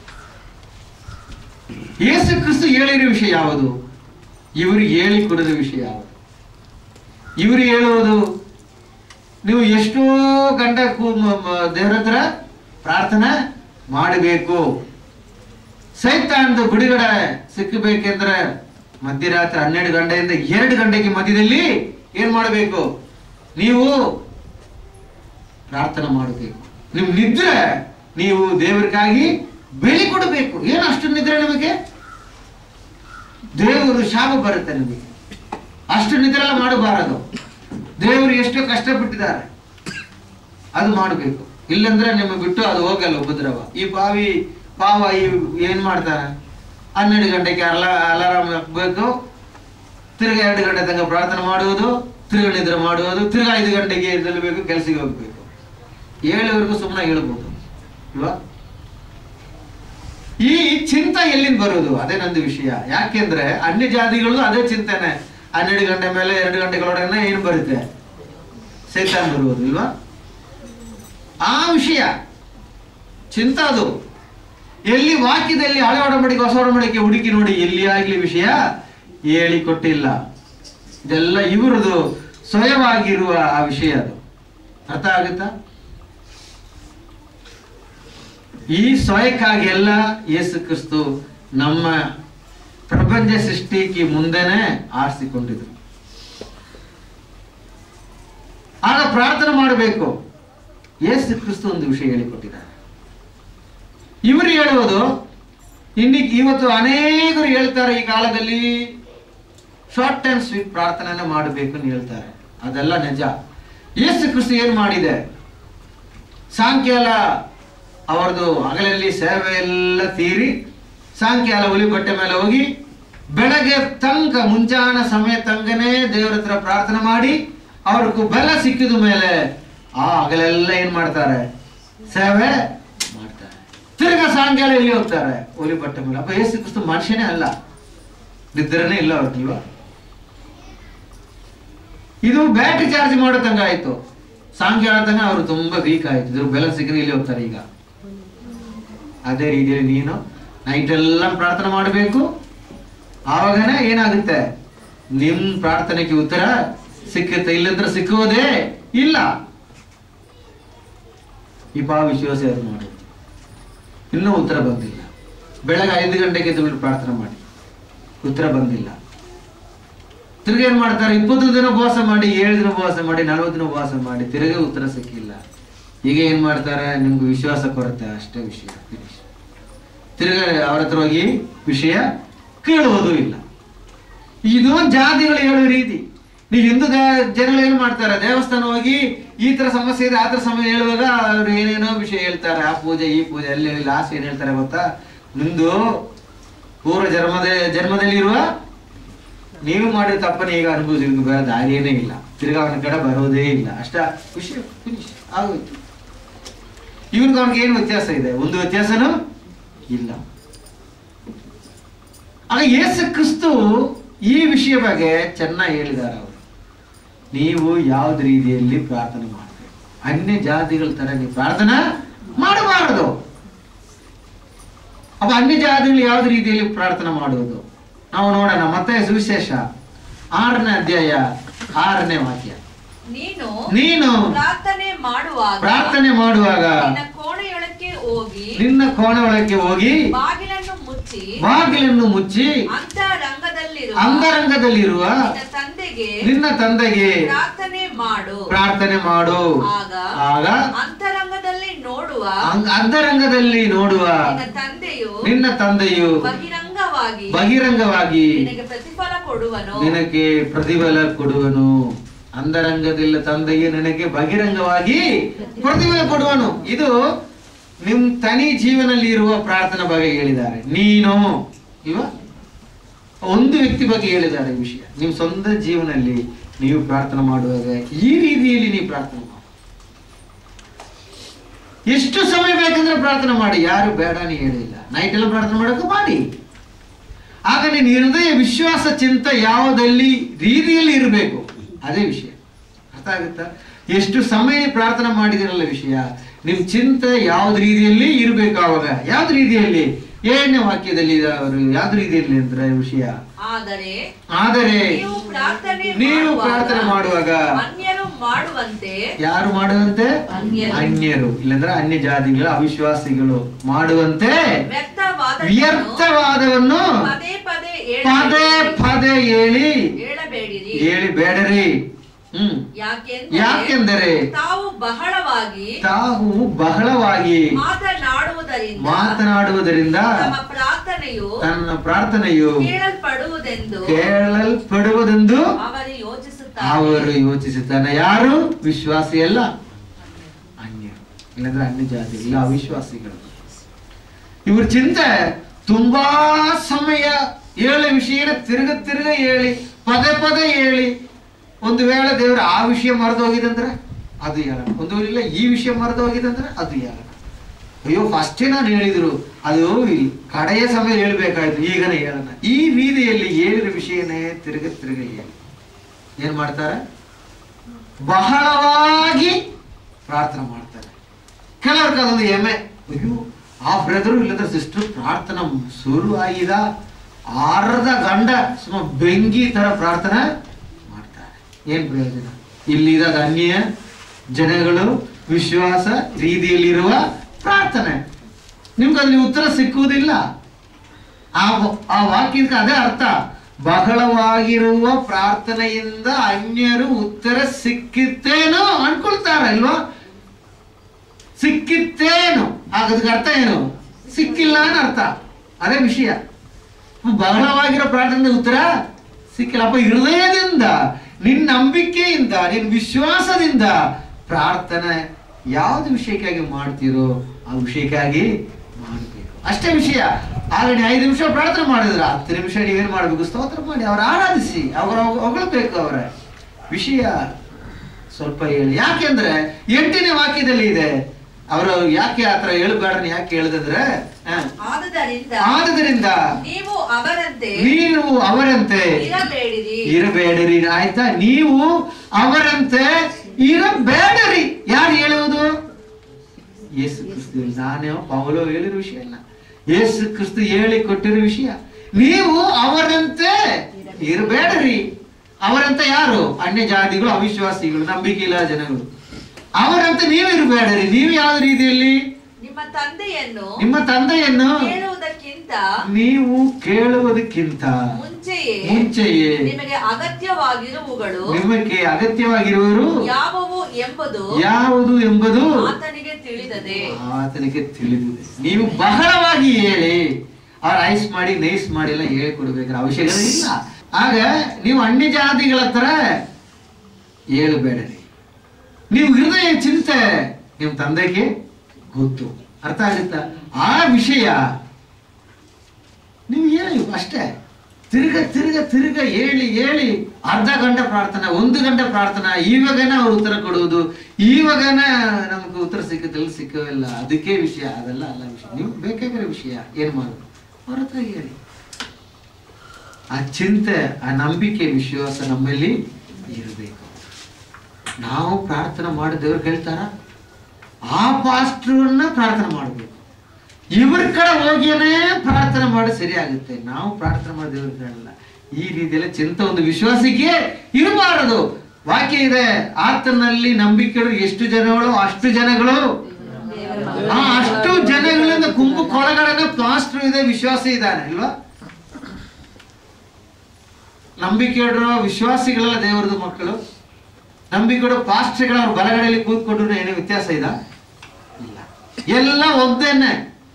ಯೇಸು ಕ್ರಿಸ್ತು ಹೇಳಿರೋ ವಿಷಯ ಯಾವುದು ಇವರು ಹೇಳಿಕೊಡಿದ ವಿಷಯ ಯಾವುದು ಇವರು ಹೇಳುವುದು ನೀವು ಎಷ್ಟೋ ಗಂಡ ಕು- ಮ- ಮ- ದೇವ್ರ ಹತ್ರ ಪ್ರಾರ್ಥನೆ ಮಾಡಬೇಕು ಸೈತಾನದ ಬಿಡುಗಡೆ ಸಿಕ್ಕಬೇಕೆಂದ್ರೆ ಮಧ್ಯರಾತ್ರಿ ಹನ್ನೆರಡು ಗಂಟೆಯಿಂದ ಎರಡು ಗಂಟೆಗೆ ಮಧ್ಯದಲ್ಲಿ ಏನ್ ಮಾಡಬೇಕು ನೀವು ಪ್ರಾರ್ಥನೆ ಮಾಡಬೇಕು ನಿಮ್ ನಿದ್ರೆ ನೀವು ದೇವರಿಗಾಗಿ ಬೆಳಿ ಕೊಡಬೇಕು ಏನು ಅಷ್ಟು ನಿದ್ರೆ ನಿಮಗೆ ದೇವರು ಶಾಪ ಬರುತ್ತೆ ನಿಮಗೆ ಅಷ್ಟು ನಿದ್ರೆ ಎಲ್ಲ ಮಾಡಬಾರದು ದೇವರು ಎಷ್ಟೋ ಕಷ್ಟಪಟ್ಟಿದ್ದಾರೆ ಅದು ಮಾಡಬೇಕು ಇಲ್ಲಂದ್ರೆ ನಿಮ್ಮ ಬಿಟ್ಟು ಅದು ಹೋಗಲ್ಲ ಉಪದ್ರವ ಈ ಬಾವಿ ಪಾವ ಈ ಏನ್ ಮಾಡ್ತಾನೆ ಹನ್ನೆರಡು ಗಂಟೆಗೆ ಅಲ ಅಲಾರಾಮ್ ಹಾಕ್ಬೇಕು ತಿರ್ಗಾ ಎರಡು ಗಂಟೆ ತನಕ ಪ್ರಾರ್ಥನೆ ಮಾಡುವುದು ತಿರ್ಗಾ ನಿದ್ರೆ ಮಾಡುವುದು ತಿರ್ಗಾ ಐದು ಗಂಟೆಗೆ ನಿಲ್ಲಬೇಕು ಕೆಲಸಕ್ಕೆ ಹೋಗ್ಬೇಕು ಏಳುವರೆಗೂ ಸುಮ್ಮನೆ ಹೇಳ್ಬೋದು ಇಲ್ವಾ ಈ ಚಿಂತ ಎಲ್ಲಿಂದ ಬರುವುದು ಅದೇ ನಂದು ವಿಷಯ ಯಾಕೆಂದ್ರೆ ಅನ್ಯ ಜಾತಿಗಳು ಅದೇ ಚಿಂತನೆ ಹನ್ನೆರಡು ಗಂಟೆ ಮೇಲೆ ಎರಡು ಗಂಟೆಗಳೊಳಗನೆ ಏನು ಬರುತ್ತೆ ಸೈತಾನ್ ಬರುವುದು ಇಲ್ವಾ ಆ ವಿಷಯ ಚಿಂತ ಅದು ಎಲ್ಲಿ ವಾಕ್ಯದಲ್ಲಿ ಹಳೆ ಒಡಂಬಡಿಕೆ ಹೊಸ ಒಡಂಬಡಿಕೆ ಹುಡುಕಿ ನೋಡಿ ಎಲ್ಲಿ ಆಗ್ಲಿ ವಿಷಯ ಹೇಳಿಕೊಟ್ಟಿಲ್ಲ ಇದೆಲ್ಲ ಇವರದು ಸ್ವಯವಾಗಿರುವ ಆ ವಿಷಯ ಅದು ಅರ್ಥ ಆಗುತ್ತಾ ಈ ಸ್ವಯಕ್ಕಾಗಿ ಎಲ್ಲ ಯೇಸು ಕ್ರಿಸ್ತು ನಮ್ಮ ಪ್ರಪಂಚ ಸೃಷ್ಟಿಗೆ ಮುಂದೆನೆ ಆರಿಸಿಕೊಂಡಿದ್ರು ಆಗ ಪ್ರಾರ್ಥನೆ ಮಾಡಬೇಕು ಯೇಸು ಕ್ರಿಸ್ತು ಒಂದು ವಿಷಯ ಹೇಳಿಕೊಟ್ಟಿದ್ದಾರೆ ಇವರು ಹೇಳುವುದು ಇನ್ನಿ ಇವತ್ತು ಅನೇಕರು ಹೇಳ್ತಾರೆ ಈ ಕಾಲದಲ್ಲಿ ಶಾರ್ಟ್ ಅಂಡ್ ಸ್ವೀಟ್ ಪ್ರಾರ್ಥನೆನ ಮಾಡಬೇಕು ಅಂತ ಹೇಳ್ತಾರೆ ಅದೆಲ್ಲ ನಿಜ ಯೇಸು ಕ್ರಿಸ್ತು ಏನ್ ಮಾಡಿದೆ ಸಾಯಂಕಾಲ ಅವರದು ಹಗಲಲ್ಲಿ ಸೇವೆ ಎಲ್ಲ ತೀರಿ ಸಾಯಂಕಾಲ ಹುಲಿ ಬಟ್ಟೆ ಮೇಲೆ ಹೋಗಿ ಬೆಳಗ್ಗೆ ತನಕ ಮುಂಚಾನ ಸಮಯ ತನಕನೇ ದೇವರ ಹತ್ರ ಪ್ರಾರ್ಥನೆ ಮಾಡಿ ಅವ್ರಿಗೂ ಬೆಲ ಸಿಕ್ಕಿದ ಮೇಲೆ ಆ ಹಗಲೆಲ್ಲ ಏನ್ ಮಾಡ್ತಾರೆ ಸೇವೆ ಮಾಡ್ತಾರೆ ತಿರ್ಗಾ ಸಾಯಂಕಾಲ ಎಲ್ಲಿ ಹೋಗ್ತಾರೆ ಹುಲಿ ಬಟ್ಟೆ ಮೇಲೆ ಅಪ್ಪ ಯೇಸು ಕ್ರಿಸ್ತು ಮನುಷ್ಯನೇ ಅಲ್ಲ ನಿದ್ರನೇ ಇಲ್ಲ ಅವ್ರಿಗಿಲ್ವಾ ಇದು ಬ್ಯಾಟ್ರಿ ಚಾರ್ಜ್ ಮಾಡೋ ತಂಗ ಆಯ್ತು ಸಾಯಂಕಾಲ ತನಕ ಅವರು ತುಂಬಾ ವೀಕ್ ಆಯ್ತು ಇದ್ರ ಬೆಲೆ ಸಿಕ್ಕರೆ ಇಲ್ಲಿ ಹೋಗ್ತಾರೆ ಈಗ ಅದೇ ರೀತಿಯಲ್ಲಿ ನೀನು ನೈಟ್ ಎಲ್ಲ ಪ್ರಾರ್ಥನೆ ಮಾಡಬೇಕು ಆವಾಗನೇ ಏನಾಗುತ್ತೆ ನಿಮ್ ಪ್ರಾರ್ಥನೆಗೆ ಉತ್ತರ ಸಿಕ್ಕುತ್ತೆ ಇಲ್ಲಂದ್ರೆ ಸಿಕ್ಕುವುದೇ ಇಲ್ಲ ಈ ಪಾ ವಿಶ್ವಾಸ ಅದು ಮಾಡು ಇನ್ನೂ ಉತ್ತರ ಬಂದಿಲ್ಲ ಬೆಳಗ್ಗೆ ಐದು ಗಂಟೆಗೆ ಎದ್ದು ಪ್ರಾರ್ಥನೆ ಮಾಡಿ ಉತ್ತರ ಬಂದಿಲ್ಲ ತಿರ್ಗಿ ಏನ್ ಮಾಡ್ತಾರೆ ಇಪ್ಪತ್ತು ದಿನ ಉಪವಾಸ ಮಾಡಿ ಏಳು ದಿನ ಉಪವಾಸ ಮಾಡಿ ನಲವತ್ತು ದಿನ ಉಪವಾಸ ಮಾಡಿ ತಿರ್ಗಿ ಉತ್ತರ ಸಿಕ್ಕಿಲ್ಲ ಈಗ ಏನ್ ಮಾಡ್ತಾರೆ ನಿಮ್ಗೆ ವಿಶ್ವಾಸ ಕೊರತೆ ಅಷ್ಟೇ ವಿಷಯ finish. ತಿರ್ಗ ಅವ್ರ ಹತ್ರ ಹೋಗಿ ವಿಷಯ ಕೇಳುವುದೂ ಇಲ್ಲ ಇದು ಜಾತಿಗಳು ಹೇಳೋ ರೀತಿ ನೀವು ಹಿಂದೂ ದೇ- ಜನಗಳು ಏನ್ ಮಾಡ್ತಾರೆ ದೇವಸ್ಥಾನ ಹೋಗಿ ಈ ತರ ಸಮಸ್ಯೆ ಇದೆ ಆ ತರ ಸಮಯ ಹೇಳುವಾಗ ಅವ್ರು ಏನೇನೋ ವಿಷಯ ಹೇಳ್ತಾರೆ ಆ ಪೂಜೆ ಈ ಪೂಜೆ ಅಲ್ಲಿ ಲಾಸ್ಟ್ ಏನ್ ಹೇಳ್ತಾರೆ ಗೊತ್ತಾ ನಿಮ್ದು ಪೂರ್ವ ಜನ್ಮದ ಜನ್ಮದಲ್ಲಿರುವ ನೀವು ಮಾಡಿದ ತಪ್ಪನ್ನ ಈಗ ಅನುಭವಿಸಿ ಬೇರೆ ದಾರಿಯೇ ಇಲ್ಲ ತಿರ್ಗಾ ಅವನ ಕಡೆ ಬರೋದೇ ಇಲ್ಲ ಅಷ್ಟ ವಿಷಯ ಫಿನಿಶ್ ಆಗೋಯ್ತು ಇವ್ರಿಗೆ ಅವನಿಗೆ ಏನು ವ್ಯತ್ಯಾಸ ಇದೆ ಒಂದು ವ್ಯತ್ಯಾಸನೂ ಇಲ್ಲ ಆಗ ಯೇಸು ಕ್ರಿಸ್ತು ಈ ವಿಷಯ ಬಗ್ಗೆ ಚೆನ್ನಾಗಿ ಹೇಳಿದ್ದಾರೆ ಅವರು ನೀವು ಯಾವ್ದು ರೀತಿಯಲ್ಲಿ ಪ್ರಾರ್ಥನೆ ಮಾಡಬೇಕು ಅನ್ಯ ಜಾತಿಗಳ ತರ ನೀವು ಪ್ರಾರ್ಥನೆ ಮಾಡಬಾರದು ಅಪ್ಪ ಅನ್ಯ ಜಾತಿಗಳು ಯಾವ್ದು ರೀತಿಯಲ್ಲಿ ಪ್ರಾರ್ಥನೆ ಮಾಡುವುದು ನಾವು ನೋಡೋಣ ಮತ್ತೆ ಸುವಿಶೇಷ ಆರನೇ ಅಧ್ಯಾಯ ಆರನೇ ವಾಕ್ಯ ನೀನು ನೀನು ಪ್ರಾರ್ಥನೆ ಮಾಡುವಾಗ ಪ್ರಾರ್ಥನೆ ಮಾಡುವಾಗ ನಿನ್ನ ಕೋಣೆಯೊಳಕ್ಕೆ ಹೋಗಿ ನಿನ್ನ ಕೋಣೆ ಒಳಗೆ ಹೋಗಿ ಬಾಗಿಲನ್ನು ಮುಚ್ಚಿ ಬಾಗಿಲನ್ನು ಮುಚ್ಚಿ ಅಂತರಂಗದಲ್ಲಿರುವ ಅಂಗರಂಗದಲ್ಲಿರುವ ನಿನ್ನ ತಂದೆಗೆ ನಿನ್ನ ತಂದೆಗೆ ಪ್ರಾರ್ಥನೆ ಮಾಡು ಪ್ರಾರ್ಥನೆ ಮಾಡು ಆಗ ಆಗ ಅಂತರಂಗದಲ್ಲಿ ನೋಡುವ ಅಂಗ- ಅಂತರಂಗದಲ್ಲಿ ನೋಡುವ ನಿನ್ನ ತಂದೆಯು ನಿನ್ನ ತಂದೆಯು ಬಹಿರಂಗವಾಗಿ ಬಹಿರಂಗವಾಗಿ ನಿನಗೆ ಪ್ರತಿಫಲ ಕೊಡುವನು ನಿನಗೆ ಪ್ರತಿಫಲ ಕೊಡುವನು ಅಂತರಂಗದಿಲ್ಲ ತಂದೆಗೆ ನಿನಗೆ ಬಹಿರಂಗವಾಗಿ ಪ್ರತಿಫಲ ಕೊಡುವನು ಇದು ನಿಮ್ ತನಿ ಜೀವನಲ್ಲಿ ಇರುವ ಪ್ರಾರ್ಥನೆ ಬಗ್ಗೆ ಹೇಳಿದ್ದಾರೆ ನೀನು ಇವ ಒಂದು ವ್ಯಕ್ತಿ ಬಗ್ಗೆ ಹೇಳಿದ್ದಾರೆ ಈ ವಿಷಯ ನಿಮ್ ಸ್ವಂತ ಜೀವನದಲ್ಲಿ ನೀವು ಪ್ರಾರ್ಥನೆ ಮಾಡುವಾಗ ಈ ರೀತಿಯಲ್ಲಿ ನೀವು ಪ್ರಾರ್ಥನೆ ಮಾಡಿ ಎಷ್ಟು ಸಮಯ ಬೇಕಂದ್ರೆ ಪ್ರಾರ್ಥನೆ ಮಾಡಿ ಯಾರು ಬೇಡ ನೀ ಹೇಳಿಲ್ಲ ನೈಟ್ ಎಲ್ಲ ಪ್ರಾರ್ಥನೆ ಮಾಡೋಕೆ ಮಾಡಿ ಆಗ ನಿನ್ನ ಹೃದಯ ವಿಶ್ವಾಸ ಚಿಂತ ಯಾವುದಲ್ಲಿ ರೀತಿಯಲ್ಲಿ ಇರಬೇಕು ಅದೇ ವಿಷಯ ಅರ್ಥ ಆಗುತ್ತಾ ಎಷ್ಟು ಸಮಯ ಪ್ರಾರ್ಥನೆ ಮಾಡಿದಿರಲ್ಲ ವಿಷಯ ನಿಮ್ ಚಿಂತೆ ಯಾವ್ದು ರೀತಿಯಲ್ಲಿ ಇರಬೇಕು ಆವಾಗ ಯಾವ್ದು ರೀತಿಯಲ್ಲಿ ಏಳನೇ ವಾಕ್ಯದಲ್ಲಿ ಇದೆ ಅವರು ಯಾವ್ದು ರೀತಿಯಲ್ಲಿ ಅಂದ್ರೆ ವಿಷಯ ಆದರೆ ಆದರೆ ನೀವು ಪ್ರಾರ್ಥನೆ ನೀವು ಮಾಡುವಾಗ ಪ್ರಾರ್ಥನೆ ಮಾಡುವಾಗ ಅನ್ಯರು ಮಾಡುವಂತೆ ಯಾರು ಮಾಡುವಂತೆ ಅನ್ಯರು. ಅನ್ಯರು ಇಲ್ಲಂದ್ರೆ ಅನ್ಯ ಜಾತಿಗಳು ಅವಿಶ್ವಾಸಿಗಳು ಮಾಡುವಂತೆ ವ್ಯರ್ಥವಾದ ವ್ಯರ್ಥವಾದವನ್ನು ಪದೇ ಪದೇ ಪದೇ ಹೇಳಬೇಡಿರಿ. ಪದೇ ಹೇಳಿ ಹೇಳಬೇಡಿರಿ ಹೇಳಿ ಬೇಡರಿ ಹ್ಮ್ ಯಾಕೆಂದರೆ ಯಾಕೆಂದರೆ ತಾವು ಬಹಳವಾಗಿ ತಾವು ಬಹಳವಾಗಿ ಮಾತನಾಡುವುದರಿಂದ ಮಾತನಾಡುವುದರಿಂದ ತಮ್ಮ ಪ್ರಾರ್ಥನೆಯು ತನ್ನ ಪ್ರಾರ್ಥನೆಯು ಕೇಳಲ್ಪಡುವುದೆಂದು ಕೇಳಲ್ಪಡುವುದೆಂದು ಅವರು ಯೋಚಿಸುತ್ತಾರೆ ಅವರು ಯೋಚಿಸುತ್ತಾನೆ ಯಾರು ವಿಶ್ವಾಸಿ ಅಲ್ಲ ಅನ್ಯರು ಇಲ್ಲಂದ್ರೆ ಅನ್ಯ ಜಾತಿ ಇಲ್ಲ ಅವಿಶ್ವಾಸಿಗಳು ಇವ್ರ ಚಿಂತೆ ತುಂಬಾ ಸಮಯ ಹೇಳೋ ವಿಷಯನ ತಿರುಗ ತಿರುಗ ಹೇಳಿ ಪದೇ ಪದೇ ಹೇಳಿ ಒಂದು ವೇಳೆ ದೇವರು ಆ ವಿಷಯ ಮರೆದು ಹೋಗಿದಂದ್ರೆ ಅದು ಹೇಳೋಣ ಒಂದು ವೇಳೆ ಇಲ್ಲ ಈ ವಿಷಯ ಮರೆದು ಹೋಗಿದಂದ್ರೆ ಅದು ಹೇಳೋಣ ಅಯ್ಯೋ ಫಸ್ಟೇ ನಾನು ಹೇಳಿದ್ರು ಅದು ಈ ಕಡೆಯ ಸಮಯ ಹೇಳ್ಬೇಕಾಯ್ತು ಈಗನೇ ಹೇಳೋಣ ಈ ರೀತಿಯಲ್ಲಿ ಹೇಳಿದ ವಿಷಯನೇ ತಿರುಗ ತಿರುಗ ಹೇಳಿ ಏನ್ ಮಾಡ್ತಾರೆ ಬಹಳವಾಗಿ ಪ್ರಾರ್ಥನೆ ಮಾಡ್ತಾರೆ ಕೆಲವ್ರಿಗೆ ಅದೊಂದು ಹೆಮ್ಮೆ ಅಯ್ಯೋ ಆ ಬ್ರದರು ಇಲ್ಲದ ಸಿಸ್ಟರ್ ಪ್ರಾರ್ಥನೆ ಶುರು ಆಗಿದ ಅರ್ಧ ಗಂಡ ಸುಮ್ಮ ಬೆಂಕಿ ತರ ಪ್ರಾರ್ಥನೆ ಮಾಡ್ತಾರೆ ಏನ್ ಪ್ರಯೋಜನ ಇಲ್ಲಿರೋದು ಅನ್ಯ ಜನಗಳು ವಿಶ್ವಾಸ ರೀತಿಯಲ್ಲಿರುವ ಪ್ರಾರ್ಥನೆ ನಿಮ್ಗೆ ಅಲ್ಲಿ ಉತ್ತರ ಸಿಕ್ಕುವುದಿಲ್ಲ ಆ ಆ ವಾಕ್ಯಕ್ಕೆ ಅದೇ ಅರ್ಥ ಬಹಳವಾಗಿರುವ ಪ್ರಾರ್ಥನೆಯಿಂದ ಅನ್ಯರು ಉತ್ತರ ಸಿಕ್ಕಿತ್ತೇನೋ ಅನ್ಕೊಳ್ತಾರಲ್ವಾ ಸಿಕ್ಕಿತ್ತೇನು ಹಾಗದಕ್ಕೆ ಅರ್ಥ ಏನು ಸಿಕ್ಕಿಲ್ಲ ಅನ್ನೋ ಅರ್ಥ ಅದೇ ವಿಷಯ ಬಹಳವಾಗಿರೋ ಪ್ರಾರ್ಥನೆ ಉತ್ತರ ಸಿಕ್ಕಿಲ್ಲ ಅಪ್ಪ ಹೃದಯದಿಂದ ನಿನ್ನ ನಂಬಿಕೆಯಿಂದ ನಿನ್ನ ವಿಶ್ವಾಸದಿಂದ ಪ್ರಾರ್ಥನೆ ಯಾವ್ದು ವಿಷಯಕ್ಕಾಗಿ ಮಾಡ್ತೀರೋ ಆ ವಿಷಯಕ್ಕಾಗಿ ಮಾಡಬೇಕು ಅಷ್ಟೇ ವಿಷಯ ಆಗ ನೀವು ಐದು ನಿಮಿಷ ಪ್ರಾರ್ಥನೆ ಮಾಡಿದ್ರ ಹತ್ತು ನಿಮಿಷ ನೀವೇನ್ ಮಾಡ್ಬೇಕು ಸ್ತೋತ್ರ ಮಾಡಿ ಅವ್ರ ಆರಾಧಿಸಿ ಅವ್ರ ಹೊಗಳಬೇಕು ಅವರ ವಿಷಯ ಸ್ವಲ್ಪ ಹೇಳಿ ಯಾಕೆಂದ್ರೆ ಎಂಟನೇ ವಾಕ್ಯದಲ್ಲಿ ಇದೆ ಅವರು ಯಾಕೆ ಆತರ ಹೇಳಬೇಡ ಯಾಕೆ ಹೇಳಿದ್ರೆ ಆದುದರಿಂದ ಆದುದರಿಂದ ನೀವು ಅವರಂತೆ ನೀವು ಅವರಂತೆ ಇರಬೇಡಿರಿ ಇರಬೇಡರಿ ಆಯ್ತಾ ನೀವು ಅವರಂತೆ ಇರಬೇಡರಿ ಯಾರು ಹೇಳುವುದು ಯೇಸು ಕ್ರಿಸ್ತು ನಾನೇ ಪೌಲೋ ಹೇಳಿರೋ ವಿಷಯ ಅಲ್ಲ ಯೇಸು ಕ್ರಿಸ್ತು ಹೇಳಿ ಕೊಟ್ಟಿರೋ ವಿಷಯ ನೀವು ಅವರಂತೆ ಇರಬೇಡರಿ ಅವರಂತೆ ಯಾರು ಅನ್ಯ ಜಾತಿಗಳು ಅವಿಶ್ವಾಸಿಗಳು ನಂಬಿಕೆ ಇಲ್ಲ ಜನಗಳು ಅವರಂತೆ ನೀವು ಇರಬೇಡರಿ ನೀವು ಯಾವ ರೀತಿಯಲ್ಲಿ ನಿಮ್ಮ ತಂದೆಯನ್ನು ನಿಮ್ಮ ತಂದೆಯನ್ನು ಕೇಳುವುದಕ್ಕಿಂತ ನೀವು ಕೇಳುವುದಕ್ಕಿಂತ ಮುಂಚೆಯೇ ಮುಂಚೆಯೇ ನಿಮಗೆ ಅಗತ್ಯವಾಗಿರುವುಗಳು ನಿಮಗೆ ಅಗತ್ಯವಾಗಿರುವರು ಯಾವುವು ಎಂಬುದು ಯಾವುದು ಎಂಬುದು ಆತನಿಗೆ ತಿಳಿದದೆ ಆತನಿಗೆ ತಿಳಿದಿದೆ ನೀವು ಬಹಳವಾಗಿ ಹೇಳಿ ಅವ್ರ ಐಸ್ ಮಾಡಿ ನೈಸ್ ಮಾಡಿ ಎಲ್ಲ ಹೇಳ್ಕೊಡ್ಬೇಕಾದ್ರೆ ಅವಶ್ಯಕತೆ ಇಲ್ಲ ಆಗ ನೀವು ಅನ್ಯ ಜಾತಿಗಳ ಹತ್ರ ಹೇಳಬೇಡರಿ ನೀವು ಹೃದಯ ಚಿಂತೆ ನಿಮ್ಮ ತಂದೆಗೆ ಗೊತ್ತು ಅರ್ಥ ಆಗುತ್ತಾ ಆ ವಿಷಯ ನೀವು ಹೇಳಿ ಅಷ್ಟೇ ತಿರ್ಗ ತಿರ್ಗ ತಿರ್ಗ ಹೇಳಿ ಹೇಳಿ ಅರ್ಧ ಗಂಟೆ ಪ್ರಾರ್ಥನಾ ಒಂದು ಗಂಟೆ ಪ್ರಾರ್ಥನಾ ಇವಾಗನ ಅವ್ರು ಉತ್ತರ ಕೊಡುವುದು ಇವಾಗನ ನಮ್ಗೆ ಉತ್ತರ ಸಿಕ್ಕುತ್ತಿಲ್ಲ ಸಿಕ್ಕವಿಲ್ಲ ಅದಕ್ಕೆ ವಿಷಯ ಅದೆಲ್ಲ ಅಲ್ಲ ವಿಷಯ ನೀವು ಬೇಕಾಗಿರೋ ವಿಷಯ ಏನ್ ಮಾಡೋದು ಅವ್ರ ಹತ್ರ ಹೇಳಿ ಆ ಚಿಂತೆ ಆ ನಂಬಿಕೆ ವಿಶ್ವಾಸ ನಮ್ಮಲ್ಲಿ ಇರಬೇಕು ನಾವು ಪ್ರಾರ್ಥನೆ ಮಾಡಿ ದೇವ್ರು ಕೇಳ್ತಾರ ಆ ಪಾಸ್ಟ್ರನ್ನ ಪ್ರಾರ್ಥನೆ ಮಾಡಬೇಕು ಇವ್ರ ಕಡೆ ಹೋಗಿಯೇ ಪ್ರಾರ್ಥನೆ ಮಾಡಿ ಸರಿಯಾಗುತ್ತೆ ನಾವು ಪ್ರಾರ್ಥನೆ ಮಾಡಿ ದೇವ್ರ ಕೇಳಲ್ಲ ಈ ರೀತಿಯಲ್ಲಿ ಚಿಂತ ಒಂದು ವಿಶ್ವಾಸಕ್ಕೆ ಇರಬಾರದು ವಾಕ್ಯ ಇದೆ ಆತನಲ್ಲಿ ನಂಬಿಕೆ ಎಷ್ಟು ಜನಗಳು ಅಷ್ಟು ಜನಗಳು ಆ ಅಷ್ಟು ಜನಗಳಿಂದ ಗುಂಪು ಕೊಳಗಡೆ ಪಾಸ್ಟರ್ ಇದೆ ವಿಶ್ವಾಸ ಇದ್ದಾನೆ ಅಲ್ವಾ ನಂಬಿಕೆ ಇಡೋ ವಿಶ್ವಾಸಿಗಳೆಲ್ಲ ದೇವರದು ಮಕ್ಕಳು ನಂಬಿಕೆ ಇಡೋ ಪಾಸ್ಟರ್ಗಳ ಅವ್ರ ಬಲಗಡೆಯಲ್ಲಿ ಕೂತ್ಕೊಂಡ್ರು ಏನೋ ವ್ಯತ್ಯಾಸ ಇದ ಇಲ್ಲ ಎಲ್ಲ ಒಂದೇನೆ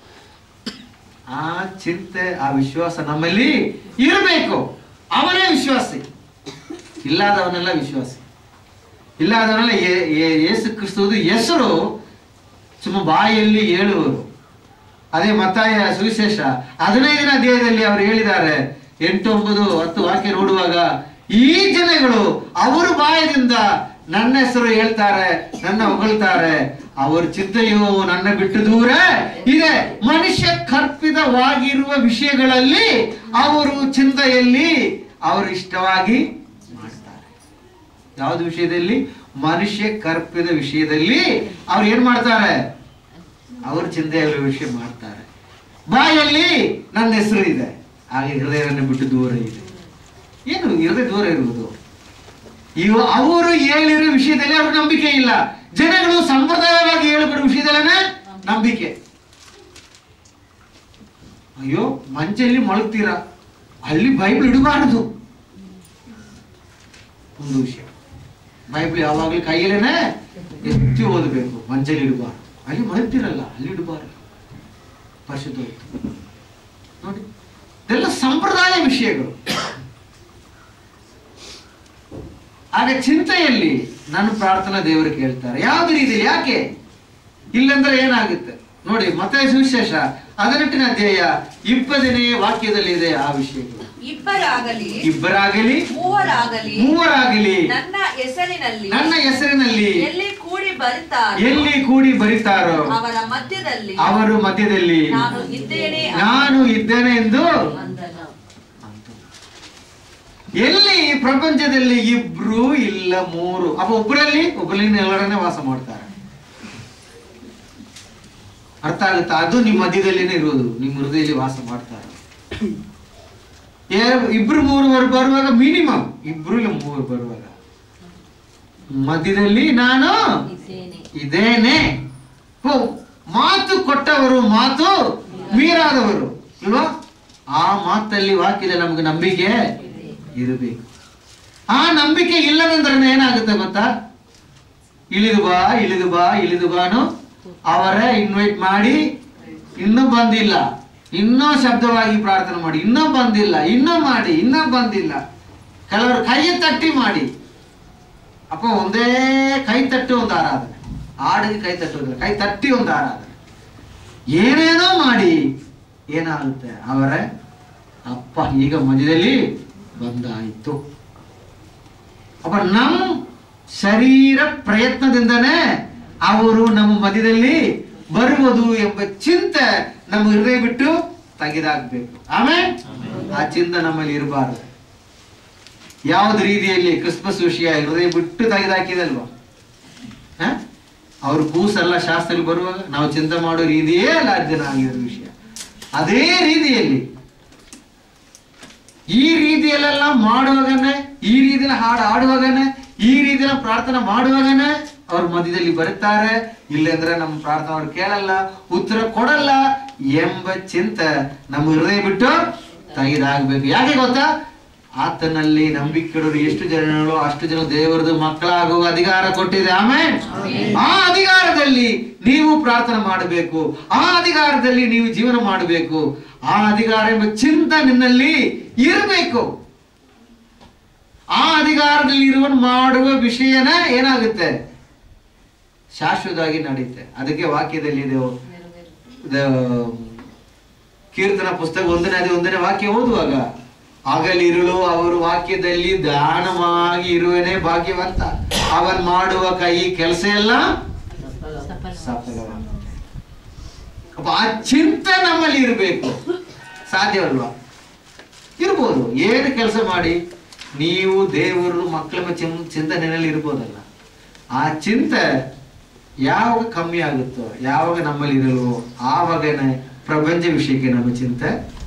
ಆ ಚಿಂತೆ ಆ ವಿಶ್ವಾಸ ನಮ್ಮಲ್ಲಿ ಇರಬೇಕು ಅವನೇ ವಿಶ್ವಾಸಿ ಇಲ್ಲದವನೆಲ್ಲ ವಿಶ್ವಾಸಿ ಇಲ್ಲದವನೆಲ್ಲ ಯೇ- ಯೇ- ಯೇಸು ಕ್ರಿಸ್ತುವುದು ಹೆಸರು ಸುಮ್ಮ ಬಾಯಲ್ಲಿ ಹೇಳುವರು ಅದೇ ಮತ್ತಾಯ ಸುವಿಶೇಷ ಹದಿನೈದನೇ ಅಧ್ಯಾಯದಲ್ಲಿ ಅವರು ಹೇಳಿದ್ದಾರೆ ಎಂಟು ಒಂಬತ್ತು ಹತ್ತು ವಾಕ್ಯ ನೋಡುವಾಗ ಈ ಜನಗಳು ಅವರ ಬಾಯದಿಂದ ನನ್ನ ಹೆಸರು ಹೇಳ್ತಾರೆ ನನ್ನ ಹೊಗಳ್ತಾರೆ ಅವರ ಚಿಂತೆಯು ನನ್ನ ಬಿಟ್ಟು ದೂರ ಇದೆ ಮನುಷ್ಯ ಕಲ್ಪಿತವಾಗಿರುವ ವಿಷಯಗಳಲ್ಲಿ ಅವರು ಚಿಂತೆಯಲ್ಲಿ ಅವರು ಇಷ್ಟವಾಗಿ ಮಾಡ್ತಾರೆ ಯಾವ್ದು ವಿಷಯದಲ್ಲಿ ಮನುಷ್ಯ ಕರ್ಪಿದ ವಿಷಯದಲ್ಲಿ ಅವ್ರು ಏನ್ ಮಾಡ್ತಾರೆ ಅವ್ರ ಚಿಂತೆಯಲ್ಲಿ ವಿಷಯ ಮಾಡ್ತಾರೆ ಬಾಯಲ್ಲಿ ನನ್ನ ಹೆಸರು ಇದೆ ಹಾಗೆ ಹೃದಯ ನನ್ನ ಬಿಟ್ಟು ದೂರ ಇದೆ ಏನು ಹೃದಯ ದೂರ ಇರುವುದು ಇವ ಅವರು ಹೇಳಿರೋ ವಿಷಯದಲ್ಲಿ ಅವ್ರ ನಂಬಿಕೆ ಇಲ್ಲ ಜನಗಳು ಸಂಪ್ರದಾಯವಾಗಿ ಹೇಳಿಬಿಡೋ ವಿಷಯದಲ್ಲೇ ನಂಬಿಕೆ ಅಯ್ಯೋ ಮಂಚಲ್ಲಿ ಮಲಗ್ತೀರಾ ಅಲ್ಲಿ ಬೈಬಲ್ ಇಡಬಾರದು ಒಂದು ವಿಷಯ ಬೈಬಲ್ ಯಾವಾಗಲೂ ಕೈಯಲ್ಲೇನೆ ಎತ್ತಿ ಓದಬೇಕು ಮಂಚಲ್ಲಿ ಇಡಬಾರ್ದು ಅಲ್ಲಿ ಮಲಗ್ತಿರಲ್ಲ ಅಲ್ಲಿ ಇಡಬಾರ್ದು ಪರಿಶುದ್ಧ ನೋಡಿ ಇದೆಲ್ಲ ಸಂಪ್ರದಾಯ ವಿಷಯಗಳು ಆಗ ಚಿಂತೆಯಲ್ಲಿ ನನ್ನ ಪ್ರಾರ್ಥನಾ ದೇವರು ಕೇಳ್ತಾರೆ ಯಾವ್ದು ರೀತಿ ಯಾಕೆ ಇಲ್ಲಂದ್ರೆ ಏನಾಗುತ್ತೆ ನೋಡಿ ಮತ್ತೆ ಸುವಿಶೇಷ ಹದಿನೆಂಟನೇ ಅಧ್ಯಾಯ ಇಪ್ಪತ್ತನೇ ವಾಕ್ಯದಲ್ಲಿ ಇದೆ ಆ ವಿಷಯಗಳು ಇಬ್ಬರಾಗಲಿ ಇಬ್ಬರಾಗಲಿ ಮೂವರಾಗಲಿ ಮೂವರಾಗಲಿ ನನ್ನ ಹೆಸರಿನಲ್ಲಿ ನನ್ನ ಹೆಸರಿನಲ್ಲಿ ಎಲ್ಲಿ ಕೂಡಿ ಬರುತ್ತಾರೋ ಎಲ್ಲಿ ಕೂಡಿ ಬರೀತಾರೋ ಅವರ ಮಧ್ಯದಲ್ಲಿ ಅವರು ಮಧ್ಯದಲ್ಲಿ ನಾನು ಇದ್ದೇನೆ ನಾನು ಇದ್ದೇನೆ ಎಂದು ಅಂದನು. ಎಲ್ಲಿ ಈ ಪ್ರಪಂಚದಲ್ಲಿ ಇಬ್ರು ಇಲ್ಲ ಮೂರು ಅಪ್ಪ ಒಬ್ಬರಲ್ಲಿ ಒಬ್ಬರಲ್ಲಿ ಎಲ್ಲರನ್ನೇ ವಾಸ ಮಾಡ್ತಾರೆ ಅರ್ಥ ಆಗುತ್ತಾ ಅದು ನಿಮ್ಮ ಮಧ್ಯದಲ್ಲಿನೇ ಇರುವುದು ನಿಮ್ಮ ಹೃದಯದಲ್ಲಿ ವಾಸ ಮಾಡ್ತಾರೆ ಏ- ಇಬ್ರು ಮೂರು ವರ್ ಬರುವಾಗ ಮಿನಿಮಮ್ ಇಬ್ರು ಇಲ್ಲ ಮೂರು ಬರುವಾಗ ಮಧ್ಯದಲ್ಲಿ ನಾನು ಇದೇನೆ ಹೋ, ಮಾತು ಕೊಟ್ಟವರು ಮಾತು ಮೀರಾದವರು ಇಲ್ವಾ ಆ ಮಾತಲ್ಲಿ ವಾಕ್ಯದ ನಮ್ಗೆ ನಂಬಿಕೆ ಇರಬೇಕು ಆ ನಂಬಿಕೆ ಇಲ್ಲದಂದ್ರೆ ಏನಾಗುತ್ತೆ ಗೊತ್ತಾ ಇಳಿದು ಬಾ ಇಳಿದು ಬಾ ಇಳಿದು ಬಾನು ಅವರೇ ಇನ್ವೈಟ್ ಮಾಡಿ ಇನ್ನೂ ಬಂದಿಲ್ಲ ಇನ್ನೂ ಶಬ್ದವಾಗಿ ಪ್ರಾರ್ಥನೆ ಮಾಡಿ ಇನ್ನೂ ಬಂದಿಲ್ಲ ಇನ್ನೂ ಮಾಡಿ ಇನ್ನೂ ಬಂದಿಲ್ಲ ಕೆಲವರು ಕೈ ತಟ್ಟಿ ಮಾಡಿ ಅಪ್ಪ ಒಂದೇ ಕೈ ತಟ್ಟಿ ಒಂದು ಆರಾಧನೆ ಹಾಡಿಗೆ ಕೈ ತಟ್ಟುವುದಿಲ್ಲ ಕೈ ತಟ್ಟಿ ಒಂದು ಆರಾಧನೆ ಏನೇನೋ ಮಾಡಿ ಏನಾಗುತ್ತೆ ಅವರ ಅಪ್ಪ ಈಗ ಮಧ್ಯದಲ್ಲಿ ಬಂದಾಯಿತು ಅಪ್ಪ ನಮ್ಮ ಶರೀರ ಪ್ರಯತ್ನದಿಂದನೇ ಅವರು ನಮ್ಮ ಮಧ್ಯದಲ್ಲಿ ಬರುವುದು ಎಂಬ ಚಿಂತೆ ನಮ್ಮ ಹೃದಯ ಬಿಟ್ಟು ತೆಗೆದಾಕ್ಬೇಕು ಆಮೇಲೆ ಆ ಚಿಂತೆ ನಮ್ಮಲ್ಲಿ ಇರಬಾರದು ಯಾವ್ದು ರೀತಿಯಲ್ಲಿ ಕ್ರಿಸ್ಮಸ್ ವಿಷಯ ಹೃದಯ ಬಿಟ್ಟು ತೆಗೆದಾಕಿದಲ್ವಾ ಹ? ಅವ್ರ ಕೂಸೆಲ್ಲ ಶಾಸ್ತ್ರದಲ್ಲಿ ಬರುವಾಗ ನಾವು ಚಿಂತೆ ಮಾಡೋ ರೀತಿಯೇ ಲಾಜ್ಯನ ಆಗಿರೋ ವಿಷಯ ಅದೇ ರೀತಿಯಲ್ಲಿ ಈ ರೀತಿಯಲ್ಲೆಲ್ಲ ಮಾಡುವಾಗನೇ ಈ ರೀತಿಯಲ್ಲಿ ಹಾಡು ಆಡುವಾಗನೇ ಈ ರೀತಿಯಲ್ಲಿ ಪ್ರಾರ್ಥನೆ ಮಾಡುವಾಗನೇ ಅವ್ರ ಮಧ್ಯದಲ್ಲಿ ಬರುತ್ತಾರೆ ಇಲ್ಲಂದ್ರೆ ನಮ್ಮ ಪ್ರಾರ್ಥನೆ ಅವ್ರು ಕೇಳಲ್ಲ ಉತ್ತರ ಕೊಡಲ್ಲ ಎಂಬ ಚಿಂತೆ ನಮ್ಮ ಹೃದಯ ಬಿಟ್ಟು ತೆಗೆದಾಗಬೇಕು ಯಾಕೆ ಗೊತ್ತಾ ಆತನಲ್ಲಿ ನಂಬಿಕೆ ಇಡೋರು ಎಷ್ಟು ಜನಗಳು ಅಷ್ಟು ಜನ ದೇವರದು ಮಕ್ಕಳಾಗುವ ಅಧಿಕಾರ ಕೊಟ್ಟಿದೆ ಆಮೇಲೆ ಆ ಅಧಿಕಾರದಲ್ಲಿ ನೀವು ಪ್ರಾರ್ಥನೆ ಮಾಡಬೇಕು ಆ ಅಧಿಕಾರದಲ್ಲಿ ನೀವು ಜೀವನ ಮಾಡಬೇಕು ಆ ಅಧಿಕಾರ ಎಂಬ ಚಿಂತ ನಿನ್ನಲ್ಲಿ ಇರಬೇಕು ಆ ಅಧಿಕಾರದಲ್ಲಿ ಇರುವ ಮಾಡುವ ವಿಷಯನ ಏನಾಗುತ್ತೆ ಶಾಶ್ವತವಾಗಿ ನಡೆಯುತ್ತೆ ಅದಕ್ಕೆ ವಾಕ್ಯದಲ್ಲಿ ಇದೆ ಇದು ಕೀರ್ತನ ಪುಸ್ತಕ ಒಂದನೇ ಅದೇ ಒಂದನೇ ವಾಕ್ಯ ಓದುವಾಗ ಹಗಲಿರುಳು ಅವರು ವಾಕ್ಯದಲ್ಲಿ ದಾನವಾಗಿ ಇರುವನೇ ಭಾಗ್ಯವಂತ ಅವನ್ ಮಾಡುವ ಕೈ ಕೆಲಸ ಎಲ್ಲ ಸಫಲವಾಗುತ್ತೆ ಅಪ್ಪ ಆ ಚಿಂತೆ ನಮ್ಮಲ್ಲಿ ಇರಬೇಕು ಸಾಧ್ಯವಲ್ವಾ ಇರ್ಬೋದು ಏನು ಕೆಲಸ ಮಾಡಿ ನೀವು ದೇವರು ಮಕ್ಕಳ ಚಿಂ ಚಿಂತನೆಯಲ್ಲಿ ಇರ್ಬೋದಲ್ಲ ಆ ಚಿಂತೆ ಯಾವಾಗ ಕಮ್ಮಿ ಆಗುತ್ತೋ ಯಾವಾಗ ನಮ್ಮಲ್ಲಿ ಇರಲ್ವೋ ಆವಾಗನೇ ಪ್ರಪಂಚ ವಿಷಯಕ್ಕೆ ನಮ್ಮ ಚಿಂತೆ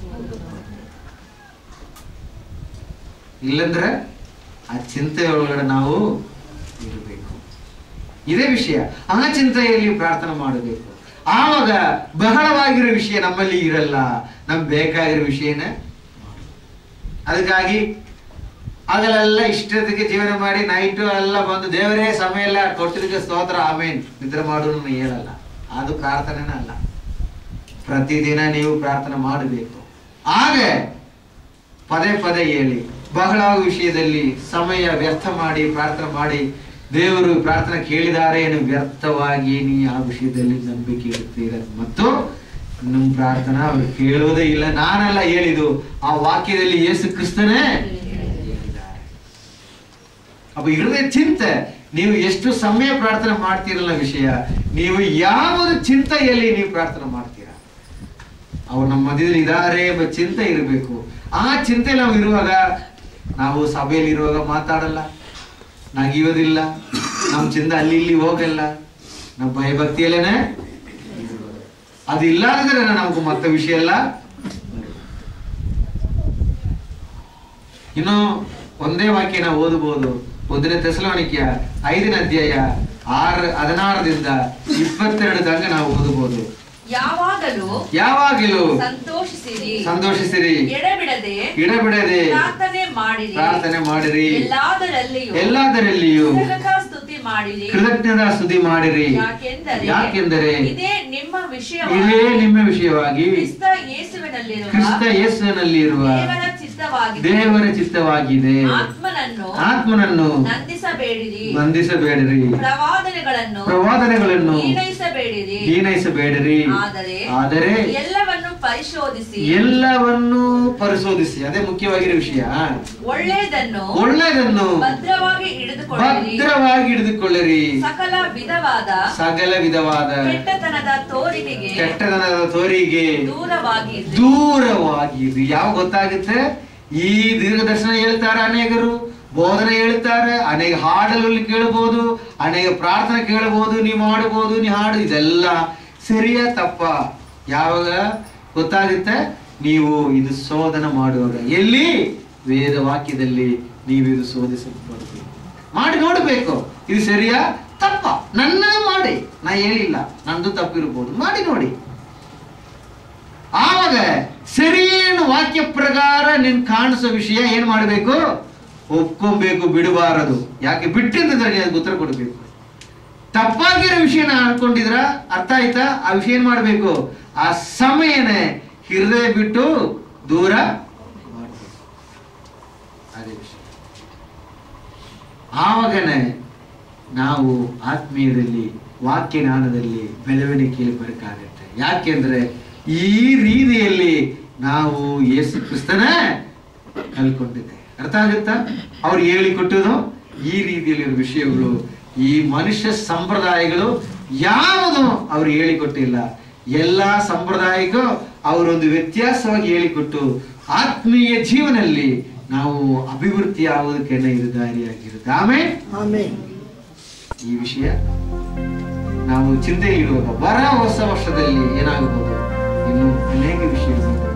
ಇಲ್ಲಂದ್ರೆ ಆ ಚಿಂತೆ ಒಳಗಡೆ ನಾವು ಇರಬೇಕು ಇದೇ ವಿಷಯ ಆ ಚಿಂತೆಯಲ್ಲಿ ಪ್ರಾರ್ಥನೆ ಮಾಡಬೇಕು ಆವಾಗ ಬಹಳವಾಗಿರೋ ವಿಷಯ ನಮ್ಮಲ್ಲಿ ಇರಲ್ಲ ನಮ್ಗೆ ಬೇಕಾಗಿರೋ ವಿಷಯನೇ ಅದಕ್ಕಾಗಿ ಆಗಲೆಲ್ಲ ಇಷ್ಟೊತ್ತಿಗೆ ಜೀವನ ಮಾಡಿ ನೈಟು ಎಲ್ಲ ಬಂದು ದೇವರೇ ಸಮಯ ಎಲ್ಲ ಕೊಟ್ಟಿದ್ದಕ್ಕೆ ಸ್ತೋತ್ರ ಆಮೇನ್ ನಿದ್ರೆ ಮಾಡು ನಾನು ಹೇಳಲ್ಲ ಅದು ಪ್ರಾರ್ಥನೆನೇ ಅಲ್ಲ ಪ್ರತಿದಿನ ನೀವು ಪ್ರಾರ್ಥನೆ ಮಾಡಬೇಕು ಆಗ ಪದೇ ಪದೇ ಹೇಳಿ ಬಹಳ ವಿಷಯದಲ್ಲಿ ಸಮಯ ವ್ಯರ್ಥ ಮಾಡಿ ಪ್ರಾರ್ಥನೆ ಮಾಡಿ ದೇವರು ಪ್ರಾರ್ಥನೆ ಕೇಳಿದ್ದಾರೆ ಏನು ವ್ಯರ್ಥವಾಗಿ ನೀ ಆ ವಿಷಯದಲ್ಲಿ ನಂಬಿಕೆ ಇಡ್ತೀರ ಮತ್ತು ನಿಮ್ಮ ಪ್ರಾರ್ಥನಾ ಅವರು ಕೇಳುವುದೇ ಇಲ್ಲ ನಾನೆಲ್ಲ ಹೇಳಿದು ಆ ವಾಕ್ಯದಲ್ಲಿ ಯೇಸು ಕ್ರಿಸ್ತನೇ ಹೇಳಿದ್ದಾರೆ ಅಪ್ಪ ಇರದೆ ಚಿಂತೆ ನೀವು ಎಷ್ಟು ಸಮಯ ಪ್ರಾರ್ಥನೆ ಮಾಡ್ತೀರಲ್ಲ ವಿಷಯ ನೀವು ಯಾವುದು ಚಿಂತೆಯಲ್ಲಿ ನೀವು ಪ್ರಾರ್ಥನೆ ಮಾಡ್ತೀರಾ ಅವ್ರು ನಮ್ಮ ಮಧ್ಯದಲ್ಲಿ ಇದ್ದಾರೆ ಎಂಬ ಚಿಂತೆ ಇರಬೇಕು ಆ ಚಿಂತೆ ನಾವು ಇರುವಾಗ ನಾವು ಸಭೆಯಲ್ಲಿ ಇರುವಾಗ ಮಾತಾಡಲ್ಲ ನಗಿಯೋದಿಲ್ಲ ನಮ್ಮ ಚಿಂತೆ ಅಲ್ಲಿ ಇಲ್ಲಿ ಹೋಗಲ್ಲ ನಮ್ಮ ಭಯಭಕ್ತಿಯಲ್ಲೇನೆ ಅದು ಇಲ್ಲಾಂದ್ರೆ ನಮಗೂ ಮತ್ತೆ ವಿಷಯ ಎಲ್ಲ ಇನ್ನು ಒಂದೇ ವಾಕ್ಯ ನಾವು ಓದಬಹುದು ಒಂದನೇ ತೆಸಲೋನಿಕೆಯ ಐದನೇ ಅಧ್ಯಾಯ ಆರು ಹದಿನಾರರಿಂದ ಇಪ್ಪತ್ತೆರಡು ತನಕ ನಾವು ಓದಬಹುದು ಯಾವಾಗಲೂ ಯಾವಾಗಲೂ ಸಂತೋಷಿಸಿರಿ ಸಂತೋಷಿಸಿರಿ ಎಡಬಿಡದೆ ಇಡಬಿಡದೆ ಪ್ರಾರ್ಥನೆ ಮಾಡಿರಿ ಪ್ರಾರ್ಥನೆ ಮಾಡಿರಿ ಎಲ್ಲಾದರಲ್ಲಿಯೂ ಎಲ್ಲದರಲ್ಲಿಯೂ ಕೃತಜ್ಞತಾ ಸ್ತುತಿ ಮಾಡಿರಿ ಕೃತಜ್ಞತಾ ಸ್ತುತಿ ಮಾಡಿರಿ ಯಾಕೆಂದರೆ ಯಾಕೆಂದರೆ ಇದೇ ನಿಮ್ಮ ಇದೇ ವಿಷಯವಾಗಿ ನಿಮ್ಮ ವಿಷಯವಾಗಿ ಕ್ರಿಸ್ತ ಯೇಸುವಿನಲ್ಲಿರುವ ಕ್ರಿಸ್ತ ಯೇಸುವಿನಲ್ಲಿರುವ ದೇವರ ಚಿತ್ತವಾಗಿದೆ ದೇವರ ಚಿತ್ತವಾಗಿದೆ ಆತ್ಮನನ್ನು ಆತ್ಮನನ್ನು ನಂದಿಸಬೇಡಿರಿ ಬಂಧಿಸಬೇಡಿರಿ ಪ್ರವಾದನೆಗಳನ್ನು ಪ್ರವಾದನೆಗಳನ್ನು ಹೀನೈಸಬೇಡಿರಿ ಹೀನೈಸಬೇಡಿರಿ ಆದರೆ ಆದರೆ ಎಲ್ಲವನ್ನು ಪರಿಶೋಧಿಸಿ ಎಲ್ಲವನ್ನೂ ಪರಿಶೋಧಿಸಿ ಅದೇ ಮುಖ್ಯವಾಗಿರೋ ವಿಷಯ ಒಳ್ಳೆಯದನ್ನು ಒಳ್ಳೆಯದನ್ನು ಭದ್ರವಾಗಿ ಹಿಡಿದುಕೊಳ್ಳಿರಿ ಭದ್ರವಾಗಿ ಹಿಡಿದುಕೊಳ್ಳಿರಿ ಸಕಲ ವಿಧವಾದ ಸಕಲ ವಿಧವಾದ ಕೆಟ್ಟತನದ ತೋರಿಕೆಗೆ ಕೆಟ್ಟದನದ ತೋರಿಗೆ ದೂರವಾಗಿ ದೂರವಾಗಿರಿ ಯಾವ ಗೊತ್ತಾಗುತ್ತೆ ಈ ದೀರ್ಘದರ್ಶನ ಹೇಳ್ತಾರೆ ಅನೇಕರು ಬೋಧನೆ ಹೇಳ್ತಾರೆ ಅನೇಕ ಹಾಡಲ್ಲಿ ಕೇಳಬಹುದು ಅನೇಕ ಪ್ರಾರ್ಥನೆ ಕೇಳಬಹುದು ನೀವು ಮಾಡಬಹುದು ನೀವು ಹಾಡು ಇದೆಲ್ಲ ಸರಿಯಾ ತಪ್ಪ ಯಾವಾಗ ಗೊತ್ತಾಗುತ್ತೆ ನೀವು ಇದು ಶೋಧನ ಮಾಡುವಾಗ ಎಲ್ಲಿ ವೇದ ವಾಕ್ಯದಲ್ಲಿ ನೀವು ಇದು ಶೋಧಿಸಲ್ಪಡಬೇಕು ಮಾಡಿ ನೋಡಬೇಕು ಇದು ಸರಿಯಾ ತಪ್ಪ ನನ್ನ ಮಾಡಿ ನಾ ಹೇಳಿಲ್ಲ ನಂದು ತಪ್ಪಿರ್ಬೋದು ಮಾಡಿ ನೋಡಿ ಆವಾಗ ಸರಿಯೇನು ವಾಕ್ಯ ಪ್ರಕಾರ ನಿನ್ ಕಾಣಿಸೋ ವಿಷಯ ಏನ್ ಮಾಡಬೇಕು ಒಪ್ಕೊಬೇಕು ಬಿಡಬಾರದು ಯಾಕೆ ಬಿಟ್ಟಿದ್ರೆ ಅದಕ್ಕೆ ಉತ್ತರ ಕೊಡಬೇಕು ತಪ್ಪಾಗಿರೋ ವಿಷಯನ ಅನ್ಕೊಂಡಿದ್ರ ಅರ್ಥ ಆಯ್ತಾ ಆ ವಿಷಯ ಏನ್ ಮಾಡ್ಬೇಕು ಆ ಸಮಯನೇ ಹೃದಯ ಬಿಟ್ಟು ದೂರ ಮಾಡ್ಬೇಕು. ಅದೇ ವಿಷಯ ಆವಾಗನೇ ನಾವು ಆತ್ಮೀಯದಲ್ಲಿ ವಾಕ್ಯ ಜ್ಞಾನದಲ್ಲಿ ಬೆಳವಣಿಗೆಯಲ್ಲಿ ಬರಕಾಗತ್ತೆ ಯಾಕೆಂದ್ರೆ ಈ ರೀತಿಯಲ್ಲಿ ನಾವು ಯೇಸು ಕ್ರಿಸ್ತನೇ ಕಲ್ಕೊಂಡಿದ್ದೆ ಅರ್ಥ ಆಗುತ್ತಾ ಅವ್ರು ಹೇಳಿಕೊಟ್ಟದು ಈ ರೀತಿಯಲ್ಲಿ ವಿಷಯಗಳು ಈ ಮನುಷ್ಯ ಸಂಪ್ರದಾಯಗಳು ಯಾವುದು ಅವ್ರು ಹೇಳಿಕೊಟ್ಟಿಲ್ಲ ಎಲ್ಲಾ ಸಂಪ್ರದಾಯಕ್ಕೂ ಅವರೊಂದು ವ್ಯತ್ಯಾಸವಾಗಿ ಹೇಳಿಕೊಟ್ಟು ಆತ್ಮೀಯ ಜೀವನದಲ್ಲಿ ನಾವು ಅಭಿವೃದ್ಧಿ ಆಗೋದಕ್ಕೆ ಇದು ದಾರಿಯಾಗಿರುತ್ತೆ ಆಮೇಲೆ ಆಮೇನ್ ಈ ವಿಷಯ ನಾವು ಚಿಂತೆಯಲ್ಲಿರುವಾಗ ಬರ ಹೊಸ ವರ್ಷದಲ್ಲಿ ಏನಾಗಬಹುದು ಇನ್ನು ಅನೇಕ ವಿಷಯಗಳು